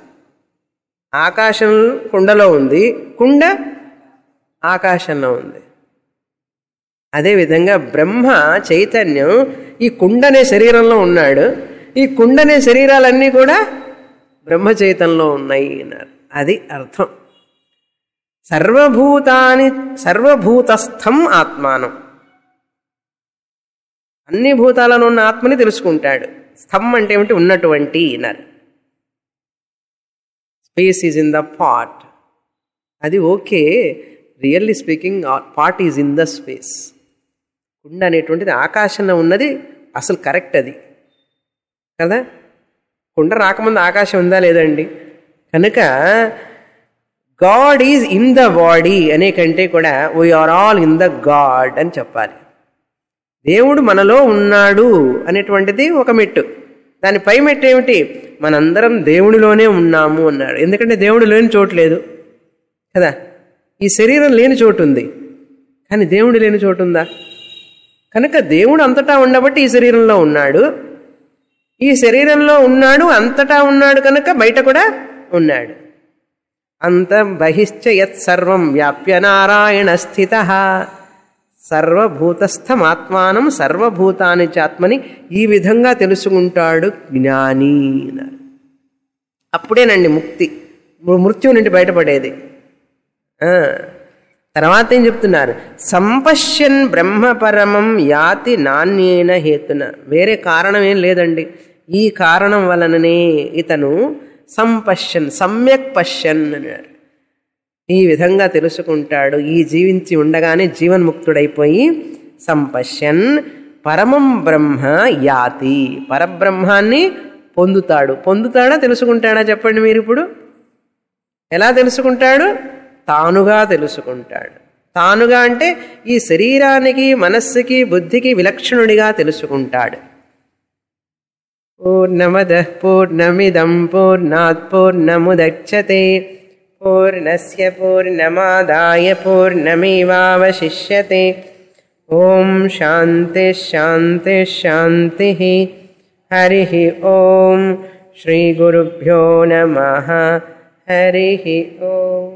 ఆకాశం కుండలో ఉంది కుండ ఆకాశంలో ఉంది అదేవిధంగా బ్రహ్మ చైతన్యం ఈ కుండనే శరీరంలో ఉన్నాడు ఈ కుండనే శరీరాలన్నీ కూడా బ్రహ్మ చైతన్యంలో ఉన్నాయి అన్నారు అది అర్థం సర్వభూతాని సర్వభూతస్థం ఆత్మానం అన్ని భూతాలను ఉన్న ఆత్మని తెలుసుకుంటాడు స్థం అంటే ఏమిటి ఉన్నటువంటి అన్నారు space is in the pot అది okay really speaking pot is in the space కుండ అనేటువంటిది ఆకాశంలో ఉన్నది అసలు కరెక్ట్ అది కదా కుండ రాకముందు ఆకాశం ఉందా లేదండి కనుక God is in the body అనే కంటే కూడా we are all in the God అని చెప్పాలి దేవుడు మనలో ఉన్నాడు అనేటువంటిది ఒక మెట్టు దాని పై మెట్టు ఏమిటి మనందరం దేవుడిలోనే ఉన్నాము అన్నాడు ఎందుకంటే దేవుడు లేని చోటు లేదు కదా ఈ శరీరం లేని చోటు ఉంది కానీ దేవుడు లేని చోటు ఉందా కనుక దేవుడు అంతటా ఉండబట్టి ఈ శరీరంలో ఉన్నాడు ఈ శరీరంలో ఉన్నాడు అంతటా ఉన్నాడు కనుక బయట కూడా ఉన్నాడు అంత బహిశ్చ యత్ సర్వం వ్యాప్య నారాయణ స్థిత సర్వభూతస్థమాత్మానం సర్వభూతాని చాత్మని ఈ విధంగా తెలుసుకుంటాడు జ్ఞాని అన్నారు అప్పుడేనండి ముక్తి మృత్యు నుండి బయటపడేది ఆ, తర్వాత ఏం చెప్తున్నారు సంపశ్యన్ బ్రహ్మపరమం యాతి నాణ్యేన హేతున వేరే కారణం ఏం లేదండి ఈ కారణం వలననే ఇతను సంపశ్యన్ సమ్యక్ పశ్యన్ అన్నాడు ఈ విధంగా తెలుసుకుంటాడు ఈ జీవించి ఉండగానే జీవన్ముక్తుడైపోయి సంపశ్యన్ పరమం బ్రహ్మ యాతి పరబ్రహ్మాన్ని పొందుతాడు పొందుతాడా తెలుసుకుంటాడా చెప్పండి మీరు ఇప్పుడు ఎలా తెలుసుకుంటాడు తానుగా తెలుసుకుంటాడు తానుగా అంటే ఈ శరీరానికి మనస్సుకి బుద్ధికి విలక్షణుడిగా తెలుసుకుంటాడు పూర్ణమద పూర్ణమిదం పూర్ణాత్ పూర్ణముదచ్చతే పూర్ణస్య పూర్ణమాదాయ పూర్ణమేవావశిష్యతే ఓం శాంతి శాంతి శాంతి హరి ఓం శ్రీ గురుభ్యో నమ హరి ఓం